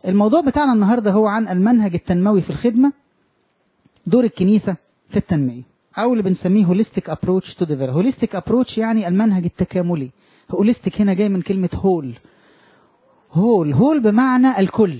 الموضوع بتاعنا النهارده هو عن المنهج التنموي في الخدمة دور الكنيسة في التنمية أو اللي بنسميه هوليستيك ابروتش تو ديفلوب هوليستيك ابروتش يعني المنهج التكاملي هوليستيك هنا جاي من كلمة هول هول هول بمعنى الكل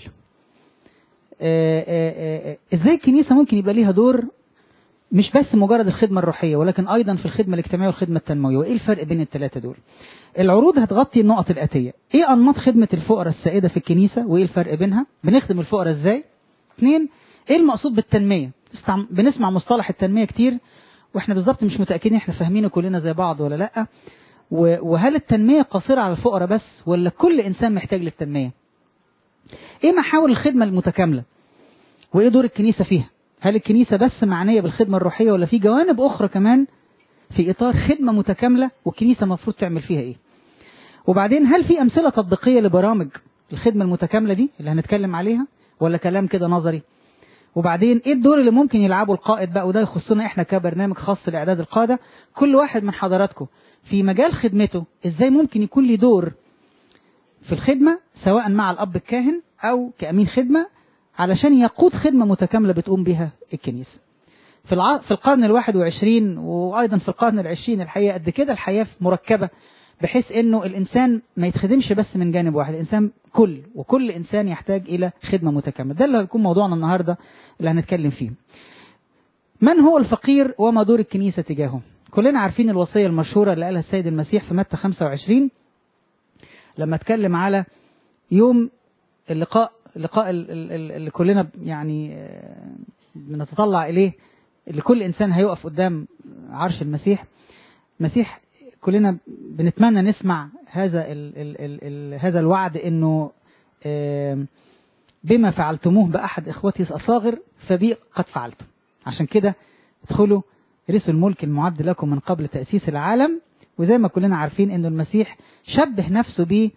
آه، آه، آه، ازاي الكنيسة ممكن يبقى ليها دور مش بس مجرد الخدمة الروحية ولكن أيضا في الخدمة الاجتماعية والخدمة التنموية وإيه الفرق بين الثلاثة دول العروض هتغطي النقط الآتية إيه أنماط خدمة الفقراء السائدة في الكنيسة وإيه الفرق بينها بنخدم الفقراء إزاي اثنين إيه المقصود بالتنمية استعم- بنسمع مصطلح التنمية كتير وإحنا بالظبط مش متأكدين إحنا فاهمينه كلنا زي بعض ولا لأ و- وهل التنمية قاصرة على الفقراء بس ولا كل إنسان محتاج للتنمية إيه محاور الخدمة المتكاملة وإيه دور الكنيسة فيها هل الكنيسة بس معنية بالخدمة الروحية ولا في جوانب أخرى كمان في إطار خدمة متكاملة والكنيسة المفروض تعمل فيها إيه وبعدين هل في أمثلة تطبيقية لبرامج الخدمة المتكاملة دي اللي هنتكلم عليها ولا كلام كده نظري وبعدين ايه الدور اللي ممكن يلعبه القائد بقى وده يخصنا احنا كبرنامج خاص لاعداد القاده كل واحد من حضراتكم في مجال خدمته ازاي ممكن يكون ليه دور في الخدمه سواء مع الاب الكاهن او كامين خدمه علشان يقود خدمه متكامله بتقوم بها الكنيسه في الع... في القرن الواحد وعشرين وايضا في القرن العشرين الحقيقه قد كده الحياه مركبه بحيث انه الانسان ما يتخدمش بس من جانب واحد الانسان كل وكل انسان يحتاج الى خدمه متكامله ده اللي هيكون موضوعنا النهارده اللي هنتكلم فيه من هو الفقير وما دور الكنيسه تجاهه كلنا عارفين الوصيه المشهوره اللي قالها السيد المسيح في متى 25 لما اتكلم على يوم اللقاء اللقاء ال- ال- ال- اللي كلنا يعني آه، بنتطلع اليه اللي كل انسان هيقف قدام عرش المسيح مسيح كلنا بنتمنى نسمع هذا ال ال ال ال هذا الوعد انه آم، بما فعلتموه باحد اخوتي الاصاغر فبي قد فعلتم عشان كده ادخلوا رثوا الملك المعد لكم من قبل تاسيس العالم وزي ما كلنا عارفين ان المسيح شبه نفسه ب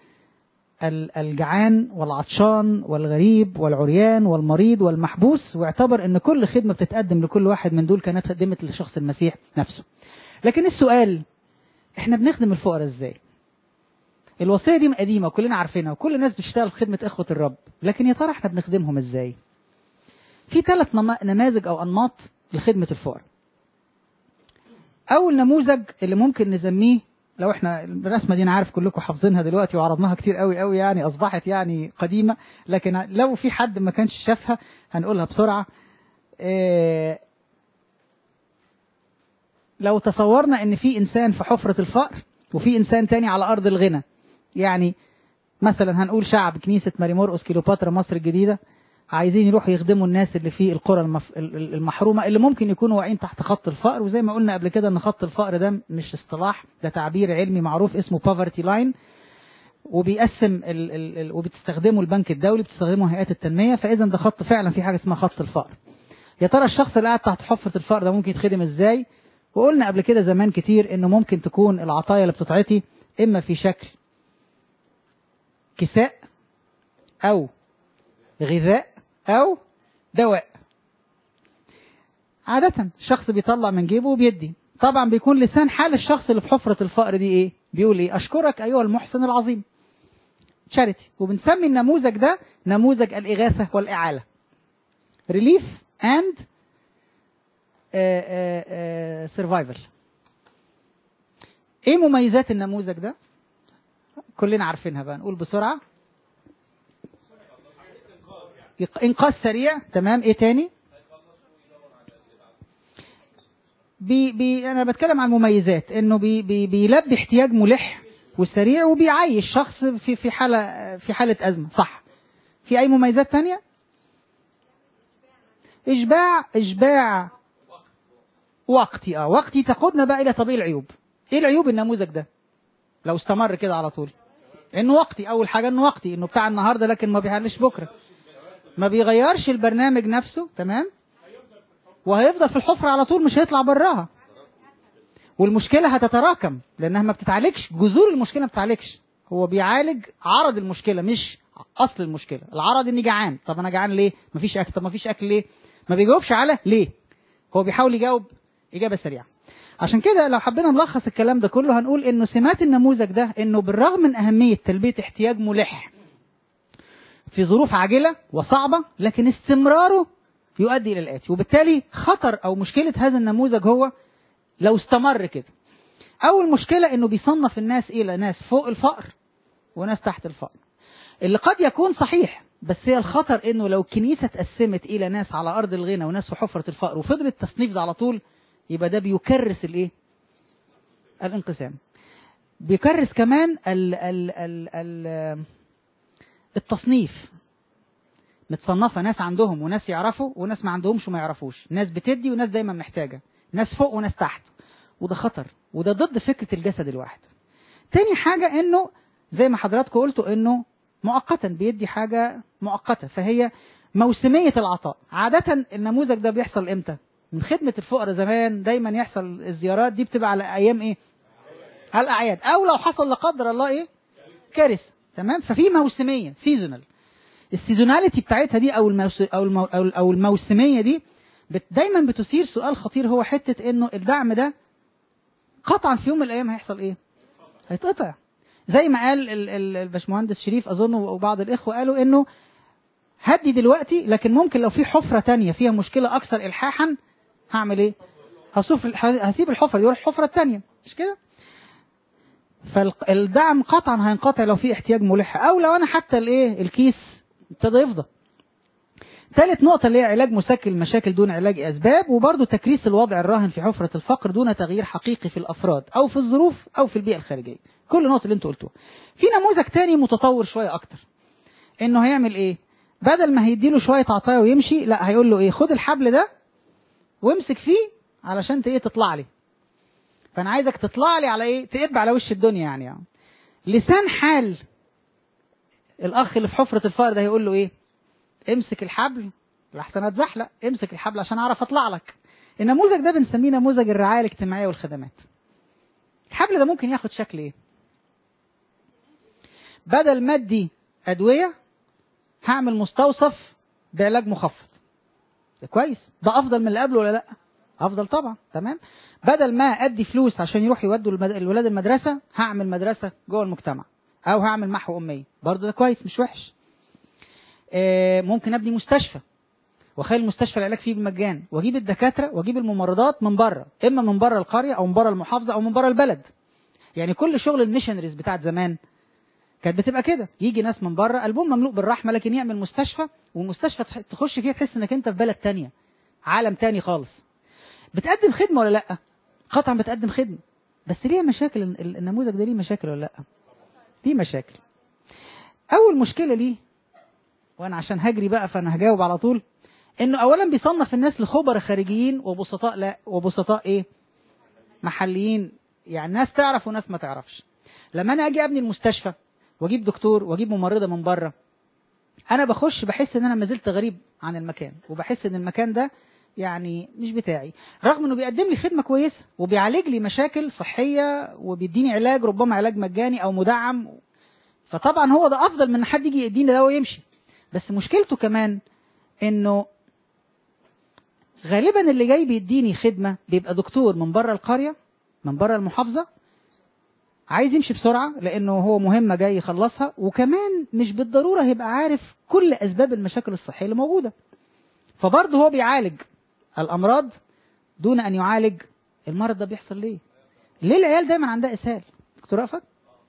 الجعان والعطشان والغريب والعريان والمريض والمحبوس واعتبر ان كل خدمه بتتقدم لكل واحد من دول كانت قدمت لشخص المسيح نفسه لكن السؤال احنا بنخدم الفقراء ازاي الوصيه دي قديمه وكلنا عارفينها وكل الناس بتشتغل في خدمه اخوه الرب لكن يا ترى احنا بنخدمهم ازاي في ثلاث نماذج او انماط لخدمه الفقراء اول نموذج اللي ممكن نسميه لو احنا الرسمه دي انا عارف كلكم حافظينها دلوقتي وعرضناها كتير قوي قوي يعني اصبحت يعني قديمه لكن لو في حد ما كانش شافها هنقولها بسرعه اه لو تصورنا ان في انسان في حفرة الفقر وفي انسان تاني على ارض الغنى يعني مثلا هنقول شعب كنيسة ماري مرقس كيلوباترا مصر الجديدة عايزين يروحوا يخدموا الناس اللي في القرى المف... المحرومة اللي ممكن يكونوا واقعين تحت خط الفقر وزي ما قلنا قبل كده ان خط الفقر ده مش اصطلاح ده تعبير علمي معروف اسمه poverty line وبيقسم ال... ال... ال... وبتستخدمه البنك الدولي بتستخدمه هيئات التنمية فاذا ده خط فعلا في حاجة اسمها خط الفقر يا ترى الشخص اللي قاعد تحت حفرة الفقر ده ممكن يتخدم ازاي وقلنا قبل كده زمان كتير انه ممكن تكون العطايا اللي بتتعطي اما في شكل كساء او غذاء او دواء عادة الشخص بيطلع من جيبه وبيدي طبعا بيكون لسان حال الشخص اللي في حفرة الفقر دي ايه بيقول ايه اشكرك ايها المحسن العظيم تشاريتي وبنسمي النموذج ده نموذج الاغاثة والاعالة ريليف اند سرفايفل ايه مميزات النموذج ده كلنا عارفينها بقى نقول بسرعة انقاذ سريع تمام ايه تاني بي بي انا بتكلم عن المميزات انه بي بي بيلبي احتياج ملح وسريع وبيعيش شخص في في حاله في حاله ازمه صح في اي مميزات تانية اشباع اشباع وقتي اه وقتي تاخدنا بقى الى طبيعي العيوب ايه العيوب النموذج ده لو استمر كده على طول انه وقتي اول حاجه انه وقتي انه بتاع النهارده لكن ما بيحلش بكره ما بيغيرش البرنامج نفسه تمام وهيفضل في الحفرة على طول مش هيطلع براها والمشكلة هتتراكم لأنها ما بتتعالجش جذور المشكلة ما بتتعالجش هو بيعالج عرض المشكلة مش أصل المشكلة العرض إني جعان طب أنا جعان ليه مفيش أكل طب مفيش أكل ليه ما بيجاوبش على ليه هو بيحاول يجاوب إجابة سريعة عشان كده لو حبينا نلخص الكلام ده كله هنقول إنه سمات النموذج ده إنه بالرغم من أهمية تلبية احتياج ملح في ظروف عاجلة وصعبة لكن استمراره يؤدي إلى الآتي وبالتالي خطر أو مشكلة هذا النموذج هو لو استمر كده أول مشكلة إنه بيصنف الناس إلى ناس فوق الفقر وناس تحت الفقر اللي قد يكون صحيح بس هي الخطر إنه لو الكنيسة اتقسمت إلى ناس على أرض الغنى وناس في حفرة الفقر وفضل التصنيف ده على طول يبقى ده بيكرس الإيه؟ الانقسام بيكرس كمان ال ال ال ال التصنيف متصنفة ناس عندهم وناس يعرفوا وناس ما عندهمش وما يعرفوش ناس بتدي وناس دايما محتاجة ناس فوق وناس تحت وده خطر وده ضد فكرة الجسد الواحد تاني حاجة انه زي ما حضراتكم قلتوا انه مؤقتا بيدي حاجة مؤقتة فهي موسمية العطاء عادة النموذج ده بيحصل امتى من خدمة الفقراء زمان دايما يحصل الزيارات دي بتبقى على ايام ايه على الاعياد او لو حصل لا قدر الله ايه كارثة تمام ففي موسمية سيزونال السيزوناليتي بتاعتها دي او الموس او المو او أو الموسميه دي بت دايما بتثير سؤال خطير هو حته انه الدعم ده قطعا في يوم من الايام هيحصل ايه؟ هيتقطع زي ما قال ال- ال- الباشمهندس شريف اظن وبعض الاخوه قالوا انه هدي دلوقتي لكن ممكن لو في حفره تانية فيها مشكله اكثر الحاحا هعمل ايه؟ هصوف هسيب الحفره دي واروح الحفره التانية مش كده؟ فالدعم قطعا هينقطع لو في احتياج ملح او لو انا حتى الايه الكيس ابتدى يفضى ثالث نقطة اللي هي علاج مسكن المشاكل دون علاج أسباب وبرضه تكريس الوضع الراهن في حفرة الفقر دون تغيير حقيقي في الأفراد أو في الظروف أو في البيئة الخارجية كل النقط اللي انتوا قلتوها في نموذج تاني متطور شوية أكتر إنه هيعمل إيه بدل ما هيديله شوية عطايا ويمشي لا هيقول له إيه خد الحبل ده وامسك فيه علشان ايه تطلع لي فأنا عايزك تطلع لي على إيه تقب على وش الدنيا يعني, يعني. لسان حال الأخ اللي في حفرة الفقر ده هيقول له إيه امسك الحبل لحسن اتزحلق امسك الحبل عشان اعرف اطلع لك النموذج ده بنسميه نموذج الرعايه الاجتماعيه والخدمات الحبل ده ممكن ياخد شكل ايه بدل ما ادي ادويه هعمل مستوصف بعلاج مخفض ده كويس ده افضل من اللي قبله ولا لا افضل طبعا تمام بدل ما ادي فلوس عشان يروح يودوا المد... الولاد المدرسه هعمل مدرسه جوه المجتمع او هعمل محو اميه برضه ده كويس مش وحش آه، ممكن ابني مستشفى واخلي المستشفى العلاج فيه بالمجان واجيب الدكاتره واجيب الممرضات من بره اما من بره القريه او من بره المحافظه او من بره البلد يعني كل شغل الميشنريز بتاعت زمان كانت بتبقى كده يجي ناس من بره قلبهم مملوء بالرحمه لكن يعمل مستشفى والمستشفى تح- تخش فيها تحس انك انت في بلد تانية عالم تاني خالص بتقدم خدمه ولا لا قطعا بتقدم خدمه بس ليه مشاكل ال- النموذج ده ليه مشاكل ولا لا ليه مشاكل اول مشكله ليه وانا عشان هجري بقى فانا هجاوب على طول انه اولا بيصنف الناس لخبراء خارجيين وبسطاء لا وبسطاء ايه محليين يعني ناس تعرف وناس ما تعرفش لما انا اجي ابني المستشفى واجيب دكتور واجيب ممرضه من بره انا بخش بحس ان انا ما زلت غريب عن المكان وبحس ان المكان ده يعني مش بتاعي رغم انه بيقدم لي خدمه كويسه وبيعالج لي مشاكل صحيه وبيديني علاج ربما علاج مجاني او مدعم فطبعا هو ده افضل من ان حد يجي يديني دواء ويمشي بس مشكلته كمان انه غالبا اللي جاي بيديني خدمه بيبقى دكتور من بره القريه من بره المحافظه عايز يمشي بسرعه لانه هو مهمه جاي يخلصها وكمان مش بالضروره هيبقى عارف كل اسباب المشاكل الصحيه اللي موجوده فبرضه هو بيعالج الامراض دون ان يعالج المرض ده بيحصل ليه ليه العيال دايما عندها اسهال دكتور رأفت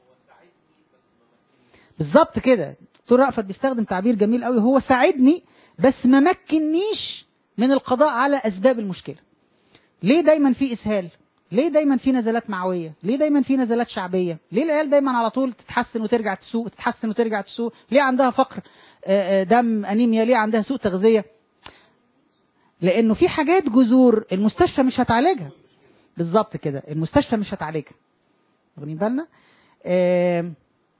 بالظبط كده دكتور رأفت بيستخدم تعبير جميل قوي هو ساعدني بس ما مكنيش من القضاء على اسباب المشكله ليه دايما في اسهال ليه دايما في نزلات معويه ليه دايما في نزلات شعبيه ليه العيال دايما على طول تتحسن وترجع تسوق تتحسن وترجع تسوق ليه عندها فقر آه، آه، دم انيميا ليه عندها سوء تغذيه لانه في حاجات جذور المستشفى مش هتعالجها بالظبط كده المستشفى مش هتعالجها واخدين بالنا آم،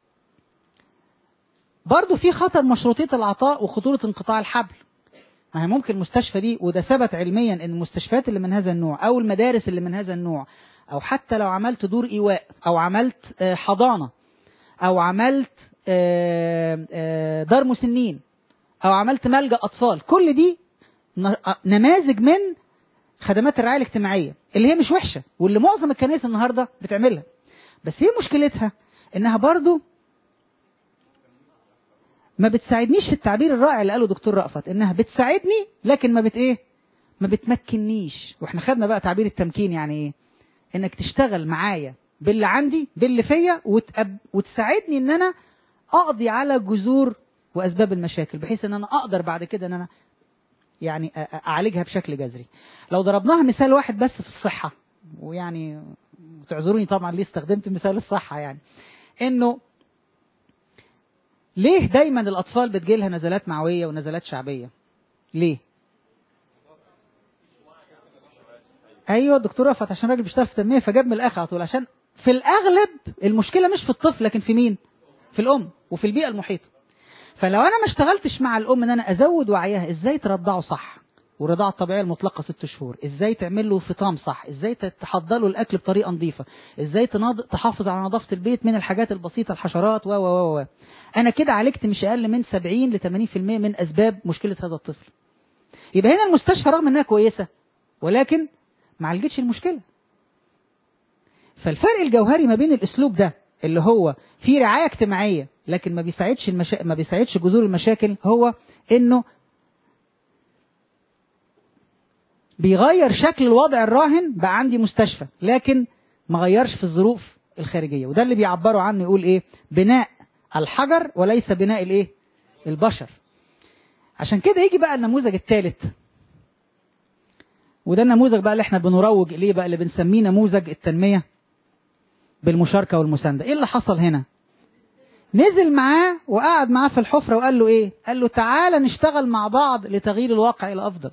برضو في خطر مشروطية العطاء وخطورة انقطاع الحبل ما هي ممكن المستشفى دي وده ثبت علميا ان المستشفيات اللي من هذا النوع او المدارس اللي من هذا النوع او حتى لو عملت دور ايواء او عملت آه، حضانة او عملت آه، آه، دار مسنين او عملت ملجأ اطفال كل دي ن- نماذج من خدمات الرعاية الاجتماعية اللي هي مش وحشة واللي معظم الكنائس النهاردة بتعملها بس هي مشكلتها انها برضو ما بتساعدنيش في التعبير الرائع اللي قاله دكتور رأفت انها بتساعدني لكن ما بت ايه ما بتمكننيش واحنا خدنا بقى تعبير التمكين يعني ايه انك تشتغل معايا باللي عندي باللي فيا وتأب... وتساعدني ان انا اقضي على جذور واسباب المشاكل بحيث ان انا اقدر بعد كده ان انا يعني أ- أ- اعالجها بشكل جذري لو ضربناها مثال واحد بس في الصحة ويعني تعذروني طبعا ليه استخدمت مثال الصحة يعني انه ليه دايما الاطفال بتجيلها نزلات معوية ونزلات شعبية ليه ايوه الدكتور رفعت عشان راجل بيشتغل في التنميه فجاب من الاخر على طول عشان في الاغلب المشكله مش في الطفل لكن في مين في الام وفي البيئه المحيطه فلو انا ما اشتغلتش مع الام ان انا ازود وعيها ازاي ترضعه صح والرضاعه الطبيعيه المطلقه ست شهور ازاي تعمل له فطام صح ازاي تحضر له الاكل بطريقه نظيفه ازاي تناض... تحافظ على نظافه البيت من الحاجات البسيطه الحشرات و و و انا كده عالجت مش اقل من 70 ل 80% من اسباب مشكله هذا الطفل يبقى هنا المستشفى رغم انها كويسه ولكن ما عالجتش المشكله فالفرق الجوهري ما بين الاسلوب ده اللي هو في رعايه اجتماعيه لكن ما بيساعدش المشا... ما بيساعدش جذور المشاكل هو انه بيغير شكل الوضع الراهن بقى عندي مستشفى لكن ما غيرش في الظروف الخارجيه وده اللي بيعبروا عنه يقول ايه بناء الحجر وليس بناء الايه البشر عشان كده يجي بقى النموذج الثالث وده النموذج بقى اللي احنا بنروج اليه بقى اللي بنسميه نموذج التنميه بالمشاركه والمسانده ايه اللي حصل هنا نزل معاه وقعد معاه في الحفره وقال له ايه قال له تعالى نشتغل مع بعض لتغيير الواقع الى افضل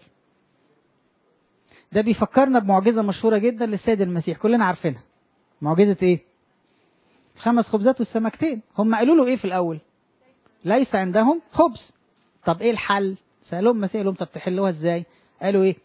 ده بيفكرنا بمعجزه مشهوره جدا للسيد المسيح كلنا عارفينها معجزه ايه خمس خبزات والسمكتين هم قالوا له ايه في الاول ليس عندهم خبز طب ايه الحل سالهم المسيح لهم طب تحلوها ازاي قالوا ايه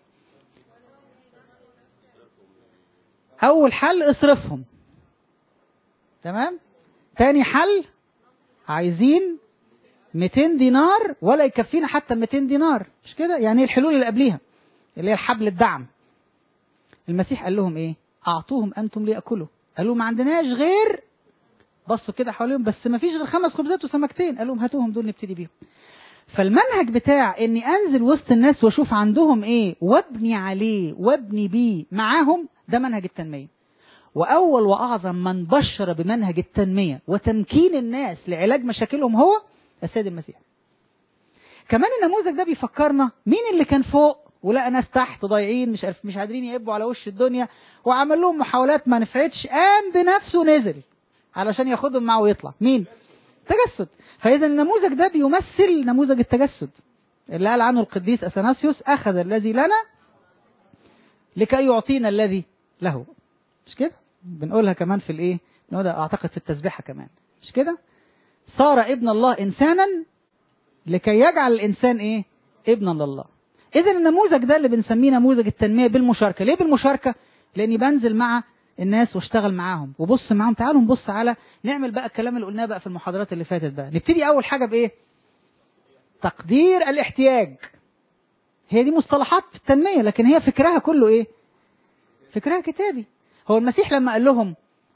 اول حل اصرفهم تمام تاني حل عايزين 200 دينار ولا يكفينا حتى 200 دينار مش كده يعني ايه الحلول اللي قبليها اللي هي الحبل الدعم المسيح قال لهم ايه اعطوهم انتم لياكلوا قالوا ما عندناش غير بصوا كده حواليهم بس ما فيش غير خمس خبزات وسمكتين قال لهم هاتوهم دول نبتدي بيهم فالمنهج بتاع اني انزل وسط الناس واشوف عندهم ايه وابني عليه وابني بيه معاهم ده منهج التنميه واول واعظم من بشر بمنهج التنميه وتمكين الناس لعلاج مشاكلهم هو السيد المسيح كمان النموذج ده بيفكرنا مين اللي كان فوق ولقى ناس تحت ضايعين مش عارف مش قادرين يقبوا على وش الدنيا وعمل لهم محاولات ما نفعتش قام بنفسه نزل علشان ياخدهم معه ويطلع مين تجسد فاذا النموذج ده بيمثل نموذج التجسد اللي قال عنه القديس اثناسيوس اخذ الذي لنا لكي يعطينا الذي له مش كده بنقولها كمان في الايه بنقولها اعتقد في التسبيحه كمان مش كده صار ابن الله انسانا لكي يجعل الانسان ايه ابنا لله اذا النموذج ده اللي بنسميه نموذج التنميه بالمشاركه ليه بالمشاركه لاني بنزل مع الناس واشتغل معاهم وبص معاهم تعالوا نبص على نعمل بقى الكلام اللي قلناه بقى في المحاضرات اللي فاتت بقى نبتدي اول حاجه بايه تقدير الاحتياج هي دي مصطلحات في التنميه لكن هي فكرها كله ايه فكرها كتابي هو المسيح لما قال لهم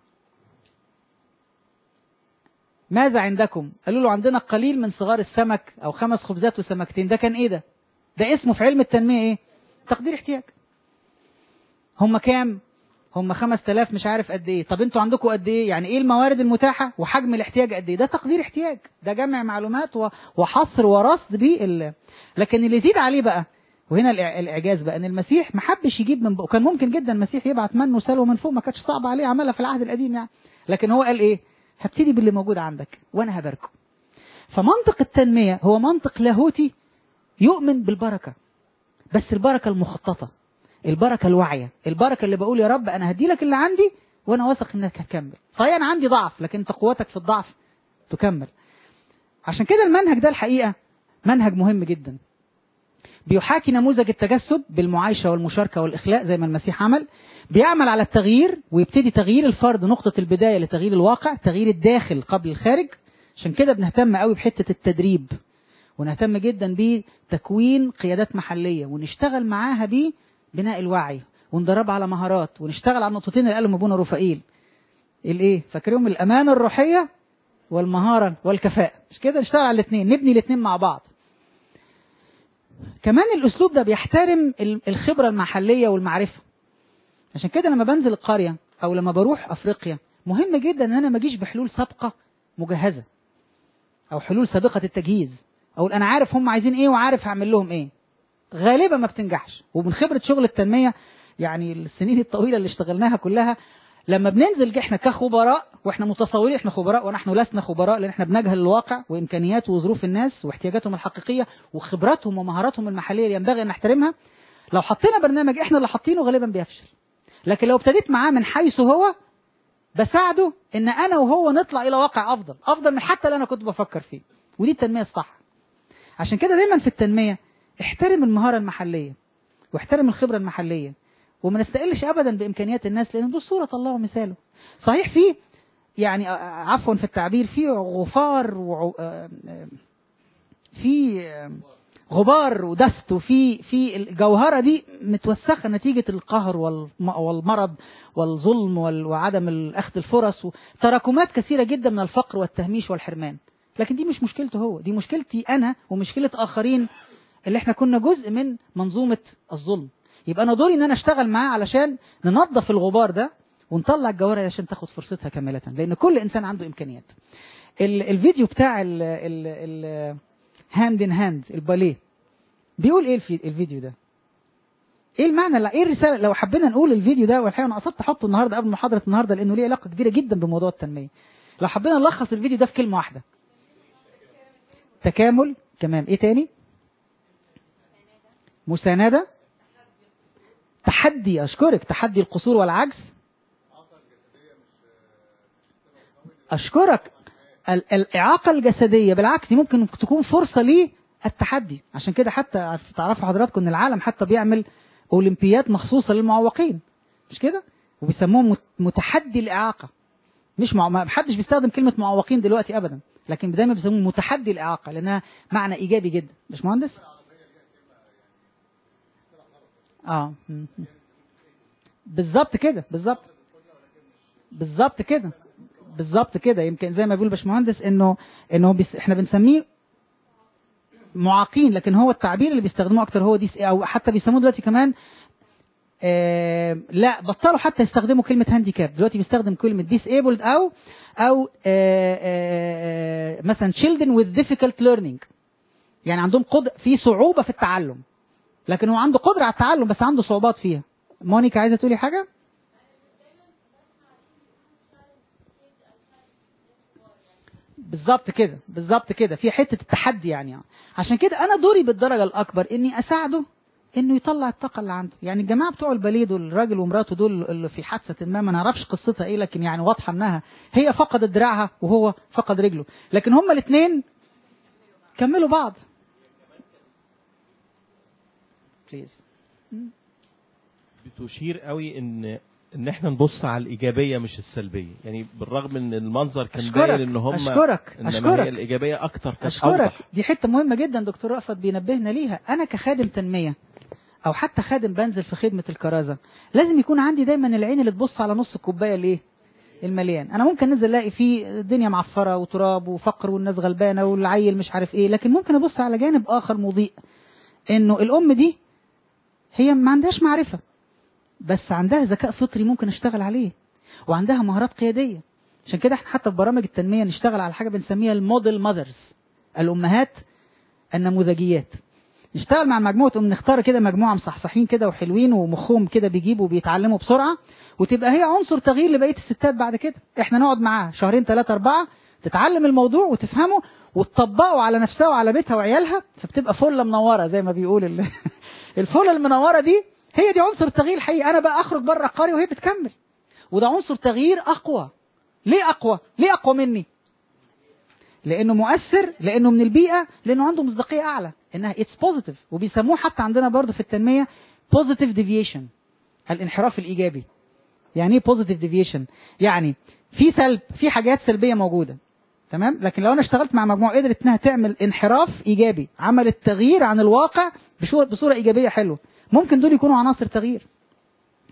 ماذا عندكم قالوا له عندنا قليل من صغار السمك او خمس خبزات وسمكتين ده كان ايه ده ده اسمه في علم التنميه ايه تقدير احتياج هم كام هم 5000 مش عارف قد ايه طب انتوا عندكم قد ايه يعني ايه الموارد المتاحه وحجم الاحتياج قد ايه ده تقدير احتياج ده جمع معلومات و- وحصر ورصد بيه ال... لكن اللي يزيد عليه بقى وهنا الإع- الاعجاز بقى ان المسيح ما حبش يجيب من بقه كان ممكن جدا المسيح يبعت من وسلوى من فوق ما كانتش صعبه عليه عملها في العهد القديم يعني لكن هو قال ايه هبتدي باللي موجود عندك وانا هباركه فمنطق التنميه هو منطق لاهوتي يؤمن بالبركه بس البركه المخططه البركه الواعيه البركه اللي بقول يا رب انا هدي لك اللي عندي وانا واثق انك هتكمل صحيح انا عندي ضعف لكن انت قوتك في الضعف تكمل عشان كده المنهج ده الحقيقه منهج مهم جدا بيحاكي نموذج التجسد بالمعايشه والمشاركه والاخلاء زي ما المسيح عمل بيعمل على التغيير ويبتدي تغيير الفرد نقطه البدايه لتغيير الواقع تغيير الداخل قبل الخارج عشان كده بنهتم قوي بحته التدريب ونهتم جدا بتكوين قيادات محليه ونشتغل معاها ببناء الوعي وندرب على مهارات ونشتغل على النقطتين اللي قالهم ابونا رفائيل الايه فاكرهم الامانه الروحيه والمهارة والكفاءة مش كده نشتغل على الاثنين نبني الاثنين مع بعض كمان الاسلوب ده بيحترم ال- الخبرة المحلية والمعرفة عشان كده لما بنزل القرية او لما بروح افريقيا مهم جدا ان انا ما اجيش بحلول سابقة مجهزة او حلول سابقة التجهيز او انا عارف هم عايزين ايه وعارف هعمل لهم ايه غالبا ما بتنجحش ومن خبرة شغل التنمية يعني السنين الطويلة اللي اشتغلناها كلها لما بننزل احنا كخبراء واحنا متصورين احنا خبراء ونحن لسنا خبراء لان احنا بنجهل الواقع وامكانيات وظروف الناس واحتياجاتهم الحقيقيه وخبراتهم ومهاراتهم المحليه اللي ينبغي ان نحترمها لو حطينا برنامج احنا اللي حاطينه غالبا بيفشل لكن لو ابتديت معاه من حيث هو بساعده ان انا وهو نطلع الى واقع افضل افضل من حتى اللي انا كنت بفكر فيه ودي التنميه الصح عشان كده دايما في التنميه احترم المهاره المحليه واحترم الخبره المحليه وما نستقلش ابدا بامكانيات الناس لان دول صوره الله ومثاله صحيح في يعني آه، عفوا في التعبير في غفار وع- آه، آه، في آه، غبار ودست وفي في الجوهره دي متوسخه نتيجه القهر والم- والمرض والظلم وال- وعدم ال- اخذ الفرص وتراكمات كثيره جدا من الفقر والتهميش والحرمان لكن دي مش مشكلته هو دي مشكلتي انا ومشكله اخرين اللي احنا كنا جزء من منظومه الظلم يبقى انا دوري ان انا اشتغل معاه علشان ننظف الغبار ده ونطلع الجوهره دي عشان تاخد فرصتها كامله لان كل انسان عنده امكانيات ال- الفيديو بتاع ال ال ال هاند ان هاند الباليه بيقول ايه الفي- الفيديو ده ايه المعنى لا ايه الرساله لو حبينا نقول الفيديو ده والحقيقه انا قصدت احطه النهارده قبل محاضره النهارده لانه ليه علاقه كبيره جدا بموضوع التنميه لو حبينا نلخص الفيديو ده في كلمه واحده تكامل تمام ايه تاني مساندة تحدي أشكرك تحدي القصور والعجز أشكرك ال- الإعاقة الجسدية بالعكس دي ممكن تكون فرصة ليه التحدي عشان كده حتى عارف- تعرفوا حضراتكم ان العالم حتى بيعمل اولمبيات مخصوصة للمعوقين مش كده وبيسموهم مت- متحدي الإعاقة مش مع... ما حدش بيستخدم كلمة معوقين دلوقتي أبدا لكن دايما بيسموه متحدي الإعاقة لأنها معنى إيجابي جدا مش مهندس؟ اه م- م. بالظبط كده بالظبط بالظبط كده بالظبط كده يمكن زي ما بيقول باشمهندس انه انه بيس احنا بنسميه معاقين لكن هو التعبير اللي بيستخدموه اكتر هو دي او حتى بيسموه دلوقتي كمان آه لا بطلوا حتى يستخدموا كلمة هانديكاب دلوقتي بيستخدم كلمة disabled أو أو آه آه مثلا children with difficult learning يعني عندهم قدر في صعوبة في التعلم لكن هو عنده قدرة على التعلم بس عنده صعوبات فيها مونيكا عايزة تقولي حاجة؟ بالظبط كده بالظبط كده في حته التحدي يعني عشان كده انا دوري بالدرجه الاكبر اني اساعده انه يطلع الطاقه اللي عنده يعني الجماعه بتوع الباليه دول الراجل ومراته دول اللي في حادثه ما ما نعرفش قصتها ايه لكن يعني واضحه انها هي فقدت دراعها وهو فقد رجله لكن هما الاثنين كملوا بعض بليز بتشير قوي ان ان احنا نبص على الايجابيه مش السلبيه يعني بالرغم ان المنظر كان أشكرك، باين ان هم أشكرك، انما أشكرك. هي الايجابيه اكتر كانت أشكرك اوضح دي حتة مهمة جدا دكتور رأفت بينبهنا ليها أنا كخادم تنمية أو حتى خادم بنزل في خدمة الكرازة لازم يكون عندي دايما العين اللي تبص على نص الكوباية الإيه؟ المليان أنا ممكن ننزل ألاقي فيه الدنيا معفرة وتراب وفقر والناس غلبانة والعيل مش عارف إيه لكن ممكن أبص على جانب آخر مضيء إنه الأم دي هي ما عندهاش معرفة بس عندها ذكاء فطري ممكن اشتغل عليه وعندها مهارات قيادية عشان كده احنا حتى في برامج التنمية نشتغل على حاجة بنسميها الموديل ماذرز الأمهات النموذجيات نشتغل مع مجموعة أم نختار كده مجموعة مصحصحين كده وحلوين ومخهم كده بيجيبوا وبيتعلموا بسرعة وتبقى هي عنصر تغيير لبقية الستات بعد كده احنا نقعد معاها شهرين ثلاثة أربعة تتعلم الموضوع وتفهمه وتطبقه على نفسها وعلى بيتها وعيالها فبتبقى فلة منورة زي ما بيقول ال- الفلة المنورة دي هي دي عنصر التغيير الحقيقي أنا بقى أخرج بره القرية وهي بتكمل وده عنصر تغيير أقوى ليه أقوى؟ ليه أقوى مني؟ لانه مؤثر لانه من البيئه لانه عنده مصداقيه اعلى انها اتس بوزيتيف وبيسموه حتى عندنا برضه في التنميه بوزيتيف ديفيشن الانحراف الايجابي يعني ايه بوزيتيف ديفيشن يعني في سلب في حاجات سلبيه موجوده تمام لكن لو انا اشتغلت مع مجموعه قدرت انها تعمل انحراف ايجابي عملت تغيير عن الواقع بشو- بصوره ايجابيه حلوه ممكن دول يكونوا عناصر تغيير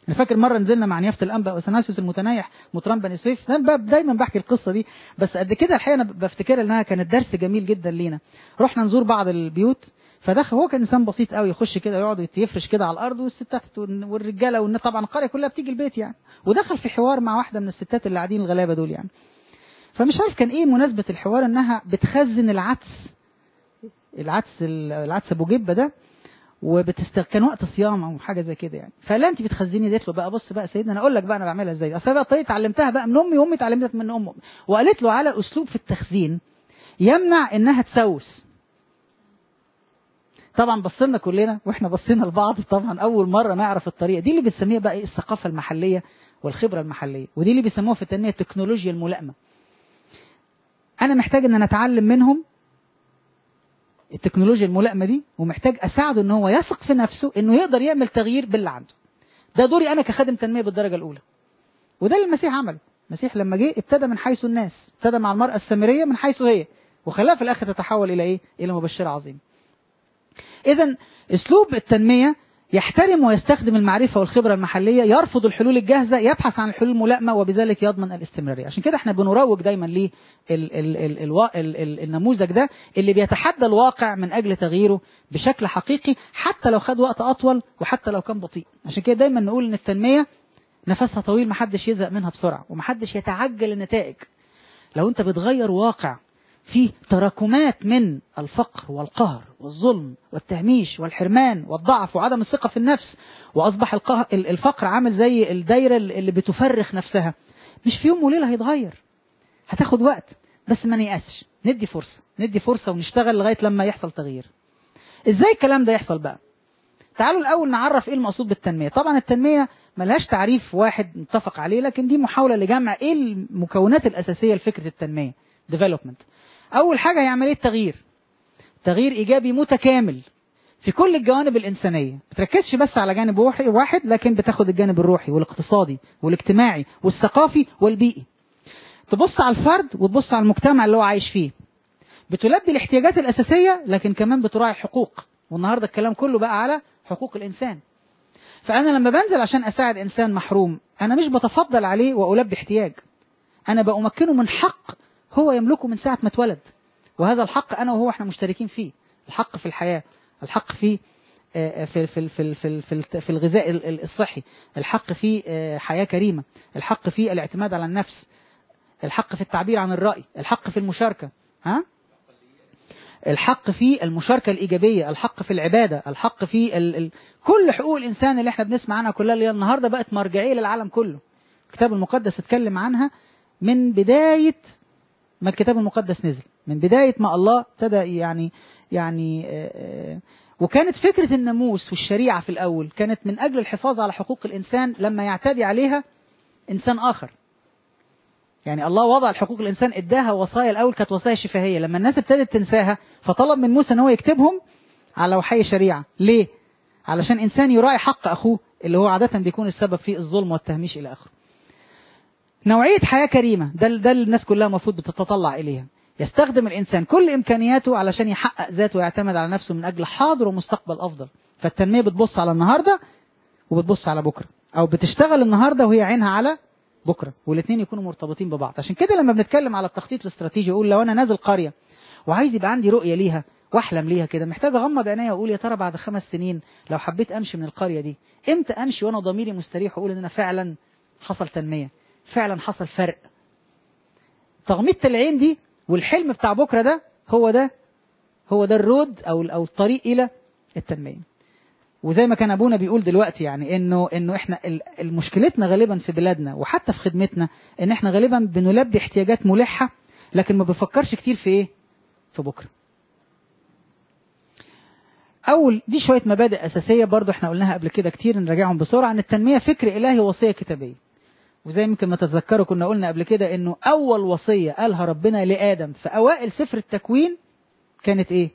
انا فاكر مره نزلنا مع نيافه الانبا اوثناسيوس المتنايح مطران بني سويف أنا ب- دايما بحكي القصه دي بس قد كده الحقيقه انا بفتكرها انها كانت درس جميل جدا لينا رحنا نزور بعض البيوت فدخل هو كان انسان بسيط قوي يخش كده يقعد يفرش كده على الارض والستات والرجاله والن- طبعا القريه كلها بتيجي البيت يعني ودخل في حوار مع واحده من الستات اللي قاعدين الغلابه دول يعني فمش عارف كان ايه مناسبه الحوار انها بتخزن العدس العدس ال- العدس ابو جبه ده وبتست كان وقت صيام او حاجه زي كده يعني فلا انت بتخزني ديت له بقى بص بقى سيدنا انا اقول لك بقى انا بعملها ازاي اصل أنا بقى طريقه اتعلمتها بقى من امي وامي اتعلمتها من امي وقالت له على اسلوب في التخزين يمنع انها تسوس طبعا بصينا كلنا واحنا بصينا لبعض طبعا اول مره نعرف الطريقه دي اللي بنسميها بقى ايه الثقافه المحليه والخبره المحليه ودي اللي بيسموها في التنميه التكنولوجيا الملائمه انا محتاج ان انا اتعلم منهم التكنولوجيا الملائمه دي ومحتاج اساعده ان هو يثق في نفسه انه يقدر يعمل تغيير باللي عنده ده دوري انا كخادم تنميه بالدرجه الاولى وده اللي المسيح عمله المسيح لما جه ابتدى من حيث الناس ابتدى مع المراه السامريه من حيث هي وخلاها في الاخر تتحول الى ايه الى مبشره عظيمه اذا اسلوب التنميه يحترم ويستخدم المعرفه والخبره المحليه يرفض الحلول الجاهزه يبحث عن الحلول الملائمه وبذلك يضمن الاستمراريه عشان كده احنا بنروج دايما ليه ال ال ال ال ال ال النموذج ده اللي بيتحدى الواقع من اجل تغييره بشكل حقيقي حتى لو خد وقت اطول وحتى لو كان بطيء عشان كده دايما نقول ان التنميه نفسها طويل محدش يزهق منها بسرعه ومحدش يتعجل النتائج لو انت بتغير واقع فيه تراكمات من الفقر والقهر والظلم والتهميش والحرمان والضعف وعدم الثقة في النفس وأصبح القهر الفقر عامل زي الدايرة اللي بتفرخ نفسها مش في يوم وليلة هيتغير هتاخد وقت بس ما نيأسش ندي فرصة ندي فرصة ونشتغل لغاية لما يحصل تغيير ازاي الكلام ده يحصل بقى تعالوا الأول نعرف ايه المقصود بالتنمية طبعا التنمية ملهاش تعريف واحد متفق عليه لكن دي محاولة لجمع ايه المكونات الأساسية لفكرة التنمية development أول حاجة هي عملية تغيير تغيير إيجابي متكامل في كل الجوانب الإنسانية بتركزش بس على جانب واحد لكن بتاخد الجانب الروحي والاقتصادي والاجتماعي والثقافي والبيئي تبص على الفرد وتبص على المجتمع اللي هو عايش فيه بتلبي الاحتياجات الأساسية لكن كمان بتراعي حقوق والنهاردة الكلام كله بقى على حقوق الإنسان فأنا لما بنزل عشان أساعد إنسان محروم أنا مش بتفضل عليه وألبي احتياج أنا بأمكنه من حق هو يملكه من ساعة ما اتولد وهذا الحق أنا وهو احنا مشتركين فيه الحق في الحياة الحق في في في في في في, في الغذاء الصحي الحق في حياة كريمة الحق في الاعتماد على النفس الحق في التعبير عن الرأي الحق في المشاركة ها الحق في المشاركة الإيجابية الحق في العبادة الحق في ال... ال... كل حقوق الإنسان اللي احنا بنسمع عنها كلها اللي النهاردة بقت مرجعية للعالم كله الكتاب المقدس اتكلم عنها من بداية ما الكتاب المقدس نزل من بداية ما الله ابتدى يعني يعني وكانت فكرة الناموس والشريعة في الأول كانت من أجل الحفاظ على حقوق الإنسان لما يعتدي عليها إنسان آخر يعني الله وضع الحقوق الإنسان إداها وصايا الأول كانت وصايا شفهية لما الناس ابتدت تنساها فطلب من موسى أن هو يكتبهم على وحي شريعة ليه؟ علشان إنسان يراعي حق أخوه اللي هو عادة بيكون السبب في الظلم والتهميش إلى آخره نوعية حياة كريمة ده ده الناس كلها المفروض بتتطلع إليها يستخدم الإنسان كل إمكانياته علشان يحقق ذاته ويعتمد على نفسه من أجل حاضر ومستقبل أفضل فالتنمية بتبص على النهاردة وبتبص على بكرة أو بتشتغل النهاردة وهي عينها على بكرة والاثنين يكونوا مرتبطين ببعض عشان كده لما بنتكلم على التخطيط الاستراتيجي يقول لو أنا نازل قرية وعايز يبقى عندي رؤية ليها واحلم ليها كده محتاج اغمض عينيا واقول يا ترى بعد خمس سنين لو حبيت امشي من القريه دي امتى امشي وانا ضميري مستريح واقول ان انا فعلا حصل تنميه فعلا حصل فرق تغميضة العين دي والحلم بتاع بكرة ده هو ده هو ده الرود أو أو الطريق إلى التنمية وزي ما كان أبونا بيقول دلوقتي يعني إنه إنه إحنا مشكلتنا غالبا في بلادنا وحتى في خدمتنا إن إحنا غالبا بنلبي احتياجات ملحة لكن ما بنفكرش كتير في إيه؟ في بكرة. أول دي شوية مبادئ أساسية برضو إحنا قلناها قبل كده كتير نراجعهم بسرعة إن التنمية فكر إلهي وصية كتابية. وزي يمكن ما تتذكروا كنا قلنا قبل كده انه اول وصيه قالها ربنا لادم في اوائل سفر التكوين كانت ايه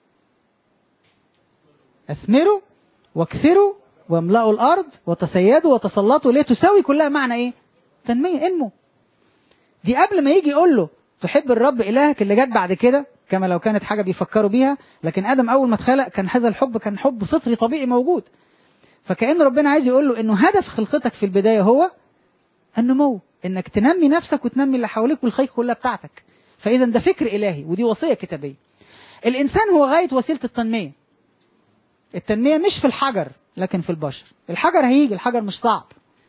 اثمروا واكثروا واملأوا الارض وتسيدوا وتسلطوا ليه تساوي كلها معنى ايه تنميه انمو دي قبل ما يجي يقول له تحب الرب الهك اللي جت بعد كده كما لو كانت حاجه بيفكروا بيها لكن ادم اول ما اتخلق كان هذا الحب كان حب فطري طبيعي موجود فكأن ربنا عايز يقول له انه هدف خلقتك في البداية هو النمو انك تنمي نفسك وتنمي اللي حواليك والخلق كلها بتاعتك فاذا ده فكر الهي ودي وصية كتابية الانسان هو غاية وسيلة التنمية التنمية مش في الحجر لكن في البشر الحجر هيجي الحجر مش صعب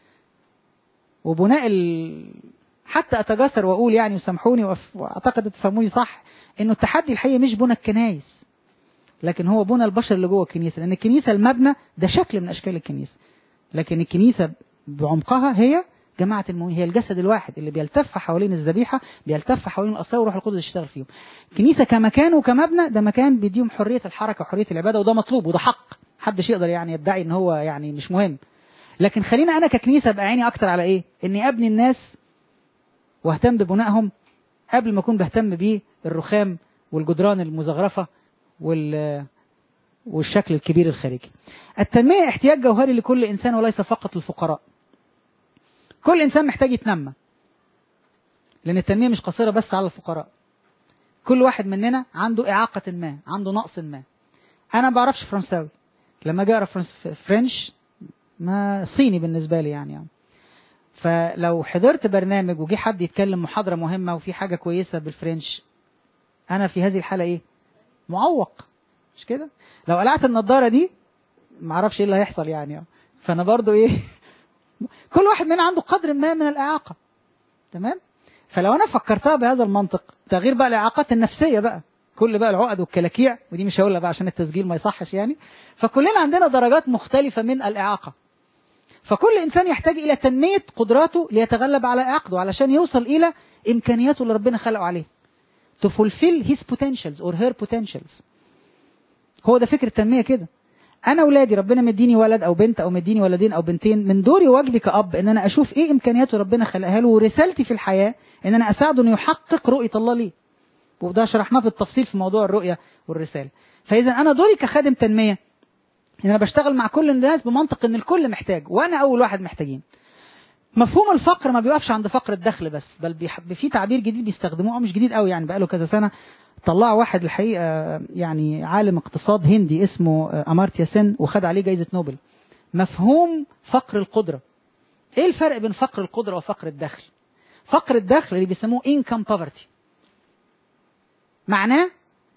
وبناء ال... حتى اتجسر واقول يعني وسامحوني وأف- واعتقد تفهموني صح انه التحدي الحقيقي مش بنى الكنايس لكن هو بنى البشر اللي جوه الكنيسه لان الكنيسه المبنى ده شكل من اشكال الكنيسه لكن الكنيسه بعمقها هي جماعه المؤمنين هي الجسد الواحد اللي بيلتف حوالين الذبيحه بيلتف حوالين الاسرار وروح القدس يشتغل فيهم الكنيسه كمكان وكمبنى ده مكان بيديهم حريه الحركه وحريه العباده وده مطلوب وده حق محدش يقدر يعني يدعي ان هو يعني مش مهم لكن خلينا انا ككنيسه ابقى عيني اكتر على ايه اني ابني الناس واهتم ببنائهم قبل ما اكون بهتم بيه الرخام والجدران المزخرفه وال والشكل الكبير الخارجي التنمية احتياج جوهري لكل إنسان وليس فقط للفقراء كل إنسان محتاج يتنمى لأن التنمية مش قصيرة بس على الفقراء كل واحد مننا عنده إعاقة ما عنده نقص ما أنا ما بعرفش فرنساوي لما أجي أقرأ فرنس- فرنش ما صيني بالنسبة لي يعني, يعني. فلو حضرت برنامج وجي حد يتكلم محاضرة مهمة وفي حاجة كويسة بالفرنش أنا في هذه الحالة إيه؟ معوق مش كده؟ لو قلعت النضارة دي معرفش ايه اللي هيحصل يعني فانا برضو ايه كل واحد مننا عنده قدر ما من الاعاقه تمام فلو انا فكرتها بهذا المنطق تغيير بقى الاعاقات النفسيه بقى كل بقى العقد والكلاكيع ودي مش هقولها بقى عشان التسجيل ما يصحش يعني فكلنا عندنا درجات مختلفه من الاعاقه فكل انسان يحتاج الى تنميه قدراته ليتغلب على اعاقته علشان يوصل الى امكانياته اللي ربنا خلقه عليه to fulfill his potentials or her potentials هو ده فكر التنميه كده انا اولادي ربنا مديني ولد او بنت او مديني ولدين او بنتين من دوري وواجبي كاب ان انا اشوف ايه امكانياته ربنا خلقها له ورسالتي في الحياه ان انا اساعده انه يحقق رؤيه الله ليه وده شرحناه في التفصيل في موضوع الرؤيه والرساله فاذا انا دوري كخادم تنميه ان انا بشتغل مع كل الناس بمنطق ان الكل محتاج وانا اول واحد محتاجين مفهوم الفقر ما بيوقفش عند فقر الدخل بس بل بيح- في تعبير جديد بيستخدموه أو مش جديد قوي يعني بقاله كذا سنه طلع واحد الحقيقه يعني عالم اقتصاد هندي اسمه آه، امارتيا سن وخد عليه جائزه نوبل مفهوم فقر القدره ايه الفرق بين فقر القدره وفقر الدخل فقر الدخل اللي بيسموه income poverty معناه